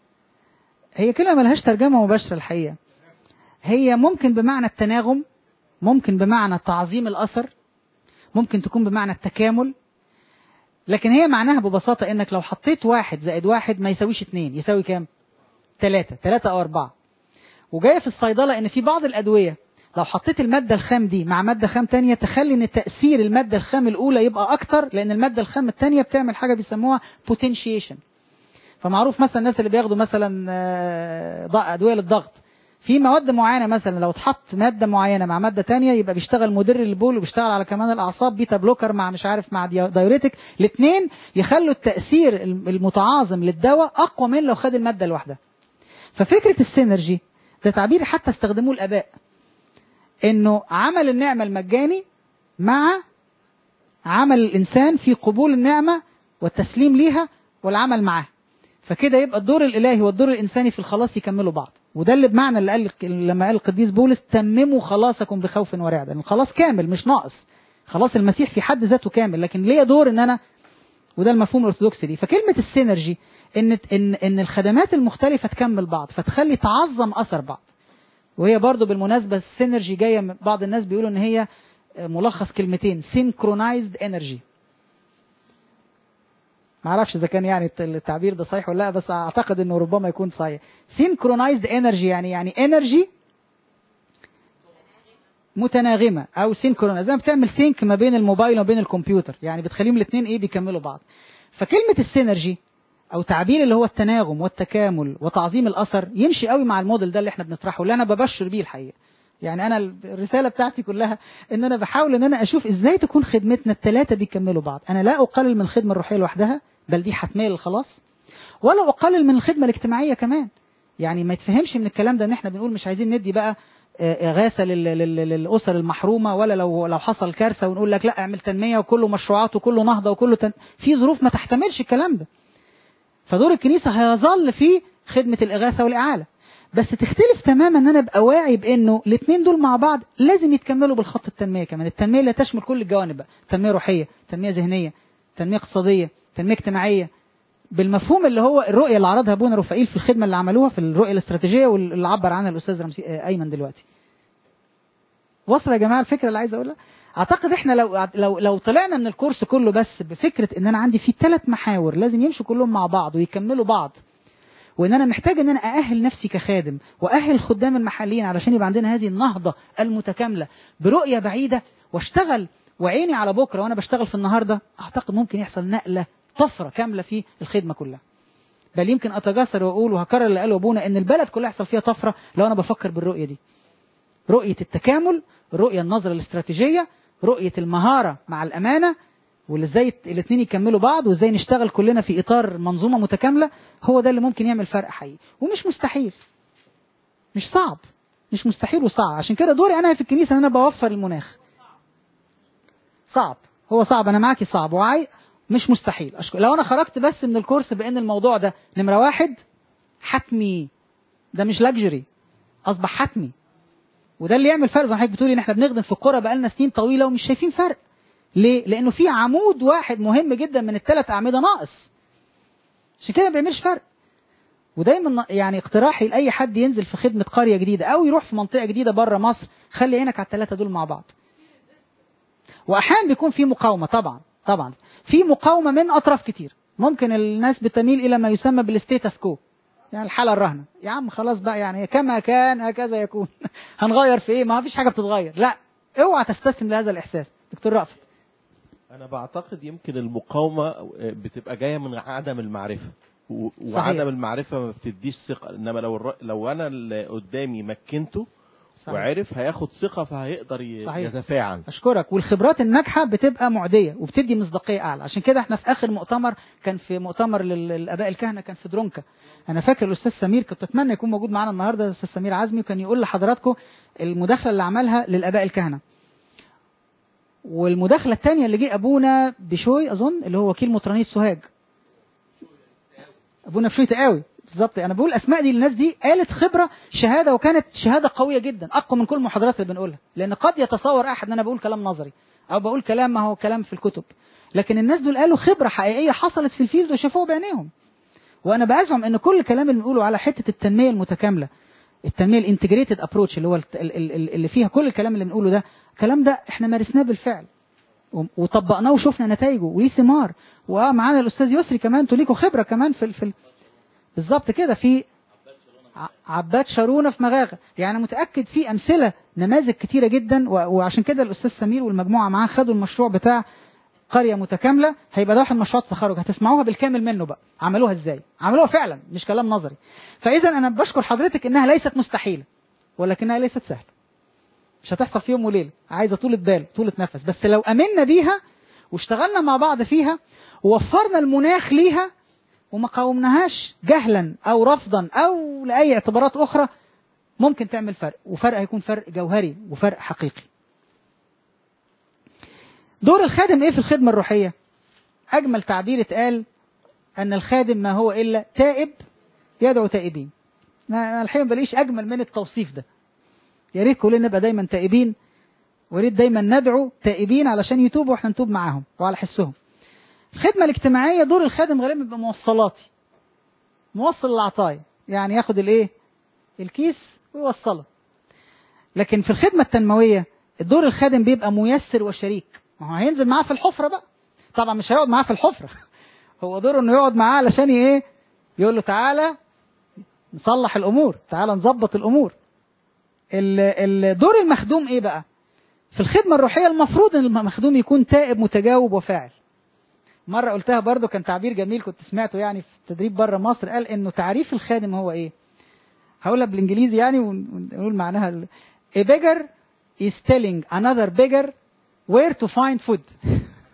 هي كلمه ملهاش ترجمه مباشره الحقيقه هي ممكن بمعنى التناغم ممكن بمعنى تعظيم الاثر ممكن تكون بمعنى التكامل لكن هي معناها ببساطه انك لو حطيت واحد زائد واحد ما يساويش اتنين يساوي كام ثلاثة ثلاثة أو أربعة وجاية في الصيدلة إن في بعض الأدوية لو حطيت المادة الخام دي مع مادة خام تانية تخلي إن تأثير المادة الخام الأولى يبقى أكتر لأن المادة الخام التانية بتعمل حاجة بيسموها potentiation فمعروف مثلا الناس اللي بياخدوا مثلا آه، ض- أدوية للضغط في مواد معينة مثلا لو اتحط مادة معينة مع مادة تانية يبقى بيشتغل مدر للبول وبيشتغل على كمان الأعصاب بيتا بلوكر مع مش عارف مع ديا- دايوريتك الاثنين يخلوا التأثير المتعاظم للدواء أقوى من لو خد المادة لوحدها ففكرة السينرجي ده تعبير حتى استخدموه الآباء إنه عمل النعمة المجاني مع عمل الإنسان في قبول النعمة والتسليم ليها والعمل معاها فكده يبقى الدور الإلهي والدور الإنساني في الخلاص يكملوا بعض وده اللي بمعنى اللي قال لما قال القديس بولس تمموا خلاصكم بخوف ورعب يعني الخلاص كامل مش ناقص خلاص المسيح في حد ذاته كامل لكن ليا دور ان انا وده المفهوم الارثوذكسي دي فكلمه السينرجي ان ان ان الخدمات المختلفه تكمل بعض فتخلي تعظم اثر بعض وهي برضو بالمناسبه السينرجي جايه من بعض الناس بيقولوا ان هي ملخص كلمتين synchronized energy ما اعرفش اذا كان يعني التعبير ده صحيح ولا لا بس اعتقد انه ربما يكون صحيح synchronized energy يعني يعني energy متناغمه او سينكرونايز زي ما بتعمل سينك ما بين الموبايل وما بين الكمبيوتر يعني بتخليهم الاثنين ايه بيكملوا بعض فكلمه السينرجي او تعبير اللي هو التناغم والتكامل وتعظيم الاثر يمشي قوي مع الموديل ده اللي احنا بنطرحه اللي انا ببشر بيه الحقيقه يعني انا الرساله بتاعتي كلها ان انا بحاول ان انا اشوف ازاي تكون خدمتنا الثلاثه بيكملوا بعض انا لا اقلل من الخدمه الروحيه لوحدها بل دي حتميه للخلاص ولا اقلل من الخدمه الاجتماعيه كمان يعني ما يتفهمش من الكلام ده ان احنا بنقول مش عايزين ندي بقى اغاثه لل- لل- للاسر المحرومه ولا لو لو حصل كارثه ونقول لك لا اعمل تنميه وكله مشروعات وكله نهضه وكله تن... في ظروف ما تحتملش الكلام ده فدور الكنيسه هيظل في خدمه الاغاثه والاعاله بس تختلف تماما ان انا ابقى واعي بانه الاثنين دول مع بعض لازم يتكملوا بالخط التنميه كمان التنميه اللي تشمل كل الجوانب بقى تنميه روحيه تنميه ذهنيه تنميه اقتصاديه تنميه اجتماعيه بالمفهوم اللي هو الرؤيه اللي عرضها ابونا رفائيل في الخدمه اللي عملوها في الرؤيه الاستراتيجيه واللي عبر عنها الاستاذ رمسي آه، ايمن دلوقتي وصل يا جماعه الفكره اللي عايز اقولها اعتقد احنا لو لو لو طلعنا من الكورس كله بس بفكره ان انا عندي فيه ثلاث محاور لازم يمشوا كلهم مع بعض ويكملوا بعض وان انا محتاج ان انا ااهل نفسي كخادم واهل الخدام المحليين علشان يبقى عندنا هذه النهضه المتكامله برؤيه بعيده واشتغل وعيني على بكره وانا بشتغل في النهارده اعتقد ممكن يحصل نقله طفره كامله في الخدمه كلها بل يمكن اتجسر واقول وهكرر اللي قاله ابونا ان البلد كلها يحصل فيها طفره لو انا بفكر بالرؤيه دي رؤيه التكامل رؤيه النظره الاستراتيجيه رؤيه المهاره مع الامانه واللي ازاي الاثنين يكملوا بعض وازاي نشتغل كلنا في اطار منظومه متكامله هو ده اللي ممكن يعمل فرق حقيقي ومش مستحيل مش صعب مش مستحيل وصعب عشان كده دوري انا في الكنيسه ان انا بوفر المناخ صعب هو صعب انا معاكي صعب وعاي مش مستحيل أشكر. لو انا خرجت بس من الكورس بان الموضوع ده نمره واحد حتمي ده مش لاكجري اصبح حتمي وده اللي يعمل فرق زي ما حضرتك بتقولي ان احنا بنخدم في القرى بقالنا سنين طويله ومش شايفين فرق ليه؟ لانه في عمود واحد مهم جدا من الثلاث اعمده ناقص عشان كده ما بيعملش فرق ودايما يعني اقتراحي لاي حد ينزل في خدمه قريه جديده او يروح في منطقه جديده بره مصر خلي عينك على الثلاثه دول مع بعض واحيانا بيكون في مقاومه طبعا طبعا في مقاومه من اطراف كتير ممكن الناس بتميل الى ما يسمى بالستيتس كو يعني الحاله الرهنه يا عم خلاص بقى يعني كما كان هكذا يكون هنغير في ايه ما فيش حاجه بتتغير لا اوعى تستسلم لهذا الاحساس دكتور رأفت انا بعتقد يمكن المقاومه بتبقى جايه من عدم المعرفه و- صحيح. وعدم المعرفه ما بتديش ثقه انما لو الر- لو انا اللي قدامي مكنته صحيح. وعرف هياخد ثقه فهيقدر ي- صحيح. يتفاعل اشكرك والخبرات الناجحه بتبقى معديه وبتدي مصداقيه اعلى عشان كده احنا في اخر مؤتمر كان في مؤتمر لل- للاباء الكهنه كان في درونكا انا فاكر الاستاذ سمير كنت اتمنى يكون موجود معانا النهارده الاستاذ سمير عزمي وكان يقول لحضراتكم المداخله اللي عملها للاباء الكهنه والمداخله الثانيه اللي جه ابونا بشوي اظن اللي هو وكيل مطرانيه سوهاج ابونا بشوي تقاوي بالظبط انا بقول الاسماء دي للناس دي قالت خبره شهاده وكانت شهاده قويه جدا اقوى من كل المحاضرات اللي بنقولها لان قد يتصور احد ان انا بقول كلام نظري او بقول كلام ما هو كلام في الكتب لكن الناس دول قالوا خبره حقيقيه حصلت في الفيلد وشافوها بعينيهم وانا بزعم ان كل الكلام اللي بنقوله على حته التنميه المتكامله التنميه الانتجريتد ابروتش اللي هو الت- ال- ال- ال- اللي فيها كل الكلام اللي بنقوله ده الكلام ده احنا مارسناه بالفعل و- وطبقناه وشفنا نتائجه وليه ثمار ومعانا الاستاذ يسري كمان انتوا ليكوا خبره كمان في ال- في ال- بالظبط كده في ع- عباد شارونة في مغاغة يعني متأكد في أمثلة نماذج كتيرة جدا و- وعشان كده الأستاذ سمير والمجموعة معاه خدوا المشروع بتاع قرية متكاملة هيبقى ده واحد من مشروعات التخرج هتسمعوها بالكامل منه بقى عملوها ازاي عملوها فعلا مش كلام نظري فإذا أنا بشكر حضرتك إنها ليست مستحيلة ولكنها ليست سهلة مش هتحصل في يوم وليلة عايزة طولة بال طولة نفس بس لو أمنا بيها واشتغلنا مع بعض فيها ووفرنا المناخ ليها وما قاومناهاش جهلا او رفضا او لاي اعتبارات اخرى ممكن تعمل فرق وفرق هيكون فرق جوهري وفرق حقيقي دور الخادم ايه في الخدمة الروحية اجمل تعبير اتقال ان الخادم ما هو الا تائب يدعو تائبين ما- أنا الحقيقة ما بلاقيش اجمل من التوصيف ده يا ريت كلنا نبقى دايما تائبين وريت دايما ندعو تائبين علشان يتوبوا واحنا نتوب معاهم وعلى حسهم الخدمة الاجتماعية دور الخادم غالبا بيبقى موصلاتي موصل العطايا يعني ياخد الايه الكيس ويوصله لكن في الخدمة التنموية الدور الخادم بيبقى ميسر وشريك ما هو هينزل معاه في الحفرة بقى طبعا مش هيقعد معاه في الحفرة هو دوره انه يقعد معاه علشان ايه يقول له تعالى نصلح الامور تعالى نظبط الامور ال- ال- دور المخدوم ايه بقى في الخدمة الروحية المفروض ان المخدوم يكون تائب متجاوب وفاعل مرة قلتها برضو كان تعبير جميل كنت سمعته يعني في تدريب بره مصر قال انه تعريف الخادم هو ايه هقولها بالانجليزي يعني ون- ونقول معناها ال- a beggar is telling another beggar where to find food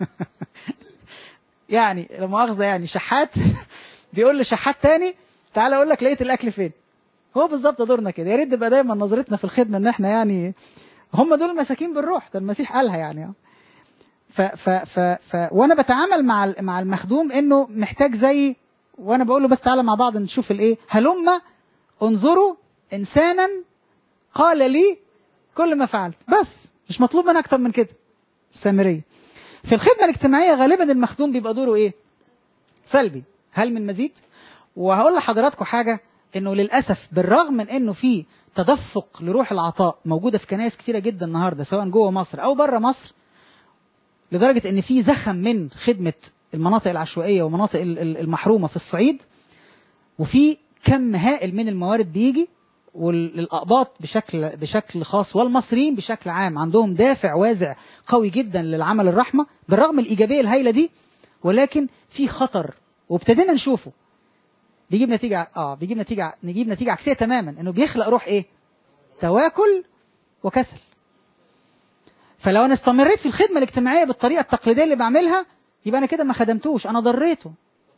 يعني لا مؤاخذة يعني شحات بيقول لشحات تاني تعالى اقول لك لقيت الاكل فين هو بالظبط دورنا كده يا ريت تبقى دايما نظرتنا في الخدمه ان احنا يعني هم دول المساكين بالروح ده المسيح قالها يعني ف ف ف ف وانا بتعامل مع ال- مع المخدوم انه محتاج زي وانا بقول له بس تعالى مع بعض نشوف الايه هلم انظروا انسانا قال لي كل ما فعلت بس مش مطلوب منها اكتر من كده السامريه في الخدمه الاجتماعيه غالبا المخدوم بيبقى دوره ايه سلبي هل من مزيد وهقول لحضراتكم حاجه انه للاسف بالرغم من انه في تدفق لروح العطاء موجوده في كنائس كتيره جدا النهارده سواء جوه مصر او بره مصر لدرجه ان في زخم من خدمه المناطق العشوائيه ومناطق ال- ال- المحرومه في الصعيد وفي كم هائل من الموارد بيجي والاقباط بشكل بشكل خاص والمصريين بشكل عام عندهم دافع وازع قوي جدا للعمل الرحمه بالرغم من الايجابيه الهائله دي ولكن في خطر وابتدينا نشوفه بيجيب نتيجه اه بيجيب نتيجه نجيب نتيجه عكسيه تماما انه بيخلق روح ايه تواكل وكسل فلو انا استمريت في الخدمه الاجتماعيه بالطريقه التقليديه اللي بعملها يبقى انا كده ما خدمتوش انا ضريته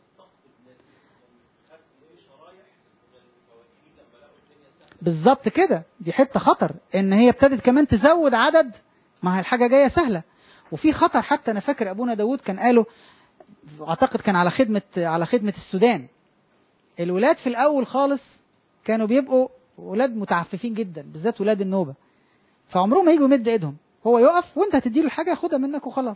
بالظبط كده دي حته خطر ان هي ابتدت كمان تزود عدد ما هي الحاجه جايه سهله وفي خطر حتى انا فاكر ابونا داود كان قاله اعتقد كان على خدمه على خدمه السودان الولاد في الاول خالص كانوا بيبقوا ولاد متعففين جدا بالذات ولاد النوبه فعمرهم ما يجوا يمد ايدهم هو يقف وانت هتديله الحاجه ياخدها منك وخلاص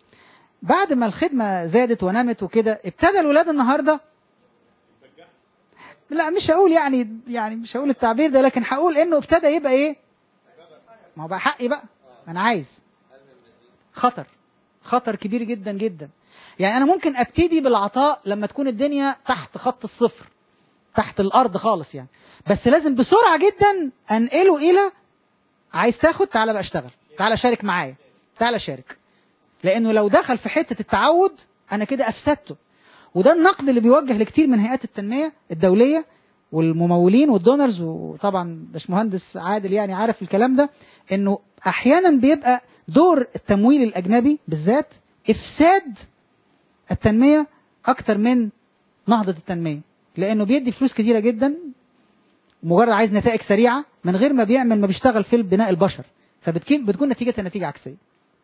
بعد ما الخدمه زادت ونمت وكده ابتدى الولاد النهارده لا مش هقول يعني يعني مش هقول التعبير ده لكن هقول انه ابتدى يبقى ايه ما هو بقى حقي بقى انا عايز خطر خطر كبير جدا جدا يعني انا ممكن ابتدي بالعطاء لما تكون الدنيا تحت خط الصفر تحت الارض خالص يعني بس لازم بسرعه جدا انقله الى عايز تاخد تعالى بقى اشتغل تعالى شارك معايا تعالى شارك لانه لو دخل في حته التعود انا كده افسدته وده النقد اللي بيوجه لكتير من هيئات التنميه الدوليه والممولين والدونرز وطبعا باشمهندس عادل يعني عارف الكلام ده انه احيانا بيبقى دور التمويل الاجنبي بالذات افساد التنميه اكتر من نهضه التنميه لانه بيدي فلوس كتيره جدا مجرد عايز نتائج سريعه من غير ما بيعمل ما بيشتغل في بناء البشر فبتكون بتكون نتيجه النتيجه عكسيه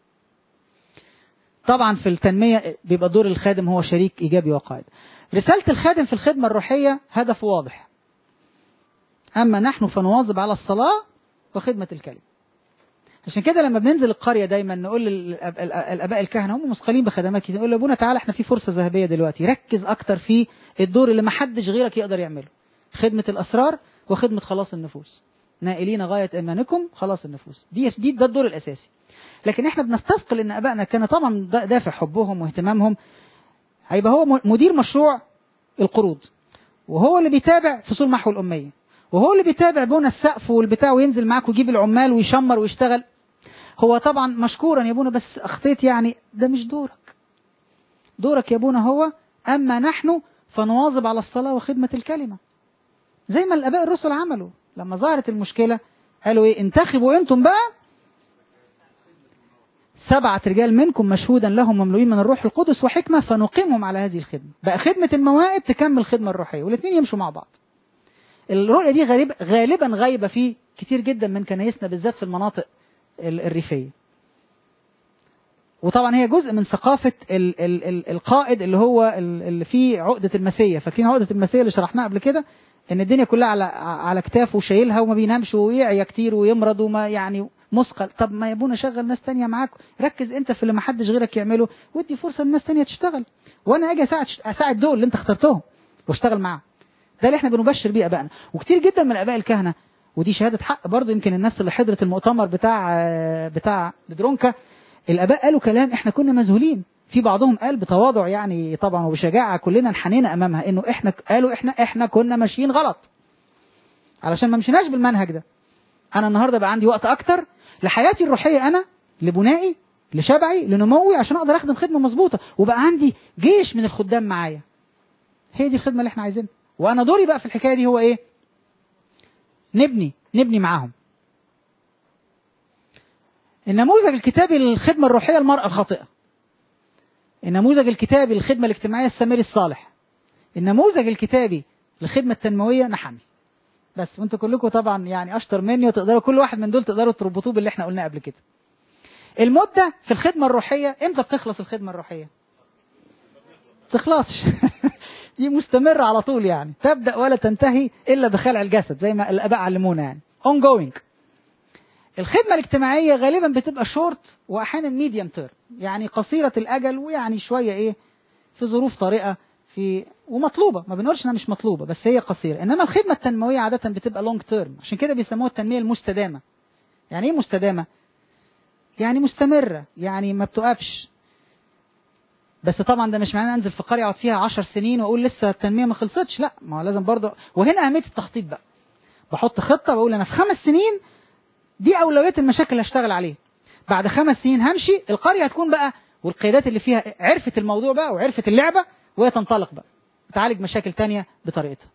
طبعا في التنميه بيبقى دور الخادم هو شريك ايجابي وقائد رساله الخادم في الخدمه الروحيه هدف واضح اما نحن فنواظب على الصلاه وخدمه الكلمه عشان كده لما بننزل القريه دايما نقول للأب- الاباء الكهنه هم مثقلين بخدمات كتير نقول لابونا تعالى احنا في فرصه ذهبيه دلوقتي ركز اكتر في الدور اللي ما حدش غيرك يقدر يعمله خدمه الاسرار وخدمه خلاص النفوس نائلين غايه ايمانكم خلاص النفوس دي دي ده الدور الاساسي لكن احنا بنستثقل ان ابائنا كان طبعا دا- دافع حبهم واهتمامهم هيبقى هو م- مدير مشروع القروض وهو اللي بيتابع فصول محو الاميه وهو اللي بيتابع بنى السقف والبتاع وينزل معاك ويجيب العمال ويشمر ويشتغل هو طبعا مشكورا يا ابونا بس اخطيت يعني ده مش دورك دورك يا ابونا هو اما نحن فنواظب على الصلاه وخدمه الكلمه زي ما الاباء الرسل عملوا لما ظهرت المشكله قالوا ايه انتخبوا انتم بقى سبعة رجال منكم مشهودا لهم مملوئين من الروح القدس وحكمة فنقيمهم على هذه الخدمة بقى خدمة المواهب تكمل الخدمة الروحية والاثنين يمشوا مع بعض الرؤية دي غالب غالبا غايبة في كتير جدا من كنايسنا بالذات في المناطق ال- الريفية وطبعا هي جزء من ثقافة ال ال ال القائد اللي هو ال- اللي فيه عقدة المسية فاكرين عقدة المسية اللي شرحناها قبل كده ان الدنيا كلها على على كتافه وشايلها وما بينامش ويعيا كتير ويمرض وما يعني مثقل طب ما يبونا شغل ناس تانية معاك ركز انت في اللي ما حدش غيرك يعمله وادي فرصة لناس تانية تشتغل وانا اجي اساعد اساعد دول اللي انت اخترتهم واشتغل معاهم ده اللي احنا بنبشر بيه ابائنا وكتير جدا من اباء الكهنه ودي شهاده حق برضه يمكن الناس اللي حضرت المؤتمر بتاع بتاع بدرونكا الاباء قالوا كلام احنا كنا مذهولين في بعضهم قال بتواضع يعني طبعا وبشجاعه كلنا انحنينا امامها انه احنا قالوا احنا احنا كنا ماشيين غلط علشان ما مشيناش بالمنهج ده انا النهارده بقى عندي وقت اكتر لحياتي الروحيه انا لبنائي لشبعي لنموي عشان اقدر اخدم خدمه مظبوطه وبقى عندي جيش من الخدام معايا هي دي الخدمه اللي احنا عايزينها وانا دوري بقى في الحكايه دي هو ايه نبني نبني معاهم النموذج الكتابي للخدمة الروحية المرأة الخاطئة النموذج الكتابي للخدمة الاجتماعية السامري الصالح النموذج الكتابي للخدمة التنموية نحمي بس وانتوا كلكم طبعا يعني اشطر مني وتقدروا كل واحد من دول تقدروا تربطوه باللي احنا قلناه قبل كده المدة في الخدمة الروحية امتى بتخلص الخدمة الروحية تخلصش دي مستمرة على طول يعني تبدأ ولا تنتهي إلا بخلع الجسد زي ما الآباء علمونا يعني ongoing الخدمة الاجتماعية غالبا بتبقى شورت وأحيانا ميديم تيرم يعني قصيرة الأجل ويعني شوية إيه في ظروف طارئة في ومطلوبة ما بنقولش انها مش مطلوبة بس هي قصيرة انما الخدمة التنموية عادة بتبقى لونج تيرم عشان كده بيسموها التنمية المستدامة يعني ايه مستدامة يعني مستمرة يعني ما بتقفش بس طبعا ده مش معناه انزل في قريه اقعد فيها 10 سنين واقول لسه التنميه ما خلصتش لا ما هو لازم برضه وهنا اهميه التخطيط بقى بحط خطه بقول انا في خمس سنين دي اولويات المشاكل اللي هشتغل عليها بعد خمس سنين همشي القريه هتكون بقى والقيادات اللي فيها عرفت الموضوع بقى وعرفت اللعبه وهي تنطلق بقى تعالج مشاكل تانية بطريقتها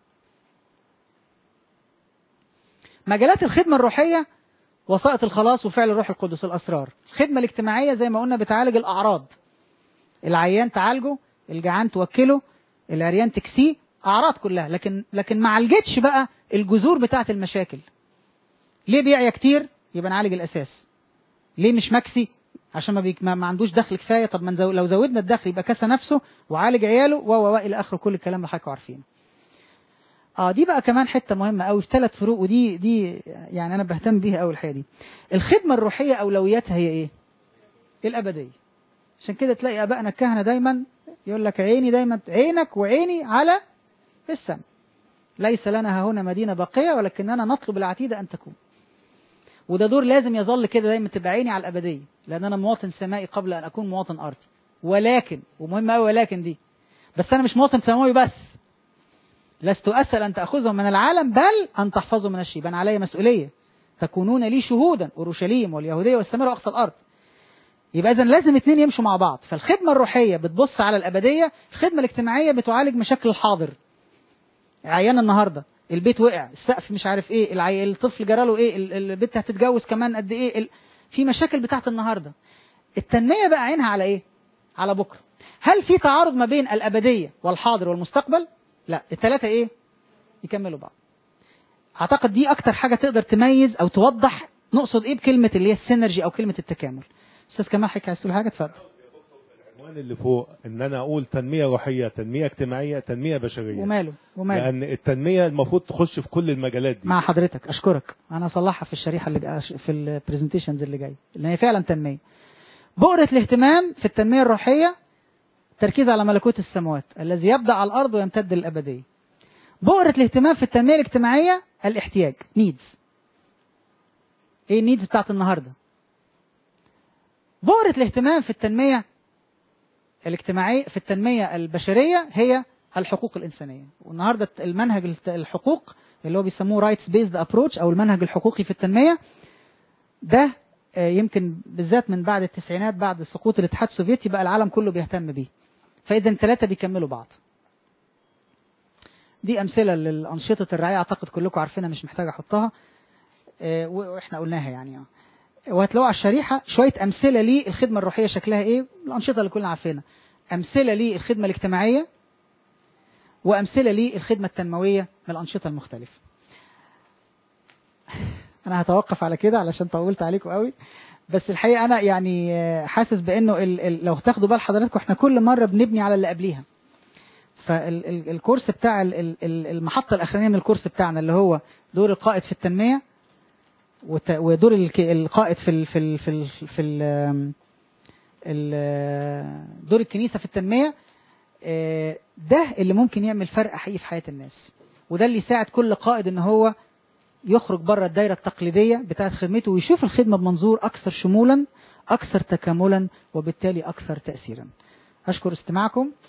مجالات الخدمه الروحيه وسائط الخلاص وفعل الروح القدس الاسرار الخدمه الاجتماعيه زي ما قلنا بتعالج الاعراض العيان تعالجه الجعان توكله العريان تكسيه اعراض كلها لكن لكن ما عالجتش بقى الجذور بتاعه المشاكل ليه بيعيا كتير يبقى نعالج الاساس ليه مش مكسي عشان ما, بيك ما, ما عندوش دخل كفايه طب ما نزو... لو زودنا الدخل يبقى كسى نفسه وعالج عياله و و الى اخره كل الكلام اللي حضراتكم عارفينه اه دي بقى كمان حته مهمه قوي في ثلاث فروق ودي دي يعني انا بهتم بيها قوي الحقيقه دي الخدمه الروحيه اولوياتها هي ايه الابديه عشان كده تلاقي ابائنا الكهنه دايما يقول لك عيني دايما عينك وعيني على السماء ليس لنا ها هنا مدينة باقية ولكننا نطلب العتيدة أن تكون وده دور لازم يظل كده دايما تبقى عيني على الأبدية لأن أنا مواطن سمائي قبل أن أكون مواطن أرضي ولكن ومهم أوي ولكن دي بس أنا مش مواطن سماوي بس لست أسأل أن تأخذهم من العالم بل أن تحفظهم من الشيب أنا علي مسؤولية تكونون لي شهودا أورشليم واليهودية والسامرة وأقصى الأرض يبقى إذا لازم اتنين يمشوا مع بعض فالخدمة الروحية بتبص على الأبدية الخدمة الاجتماعية بتعالج مشاكل الحاضر عيان النهارده البيت وقع السقف مش عارف ايه العي... الطفل جراله ايه ال- البنت هتتجوز كمان قد ايه ال... في مشاكل بتاعت النهارده التنميه بقى عينها على ايه على بكره هل في تعارض ما بين الابديه والحاضر والمستقبل لا الثلاثه ايه يكملوا بعض اعتقد دي اكتر حاجه تقدر تميز او توضح نقصد ايه بكلمه اللي هي السينرجي او كلمه التكامل استاذ كمال حضرتك عايز تقول حاجه اتفضل العنوان اللي فوق ان انا اقول تنميه روحيه تنميه اجتماعيه تنميه بشريه وماله وماله لان التنميه المفروض تخش في كل المجالات دي مع حضرتك اشكرك انا هصلحها في الشريحه اللي جا- في البرزنتيشنز اللي جايه لان هي فعلا تنميه بؤره الاهتمام في التنميه الروحيه تركيز على ملكوت السماوات الذي يبدا على الارض ويمتد للابديه بؤره الاهتمام في التنميه الاجتماعيه الاحتياج نيدز ايه النيدز بتاعت النهارده بؤره الاهتمام في التنميه الاجتماعيه في التنميه البشريه هي الحقوق الانسانيه والنهارده المنهج الت- الحقوق اللي هو بيسموه رايتس بيزد ابروتش او المنهج الحقوقي في التنميه ده آه، يمكن بالذات من بعد التسعينات بعد سقوط الاتحاد السوفيتي بقى العالم كله بيهتم بيه فاذا الثلاثه بيكملوا بعض دي امثله للانشطه الرعايه اعتقد كلكم عارفينها مش محتاج احطها آه، و- واحنا قلناها يعني اه وهتلاقوا على الشريحه شويه امثله للخدمه الروحيه شكلها ايه الانشطه اللي كلنا عارفينها امثله للخدمه الاجتماعيه وامثله للخدمه التنمويه من الانشطه المختلفه انا هتوقف على كده علشان طولت عليكم قوي بس الحقيقه انا يعني آه، حاسس بانه ال ال لو تاخدوا بال حضراتكم احنا كل مره بنبني على اللي قبليها فالكورس بتاع ال- ال- ال- المحطه الاخرانيه من الكورس بتاعنا اللي هو دور القائد في التنميه وت- ودور الك- القائد في ال في ال في ال في ال ال دور الكنيسه في التنميه آه، ده اللي ممكن يعمل فرق حقيقي في حياه الناس وده اللي يساعد كل قائد ان هو يخرج بره الدايره التقليديه بتاعه خدمته ويشوف الخدمه بمنظور اكثر شمولا اكثر تكاملا وبالتالي اكثر تاثيرا اشكر استماعكم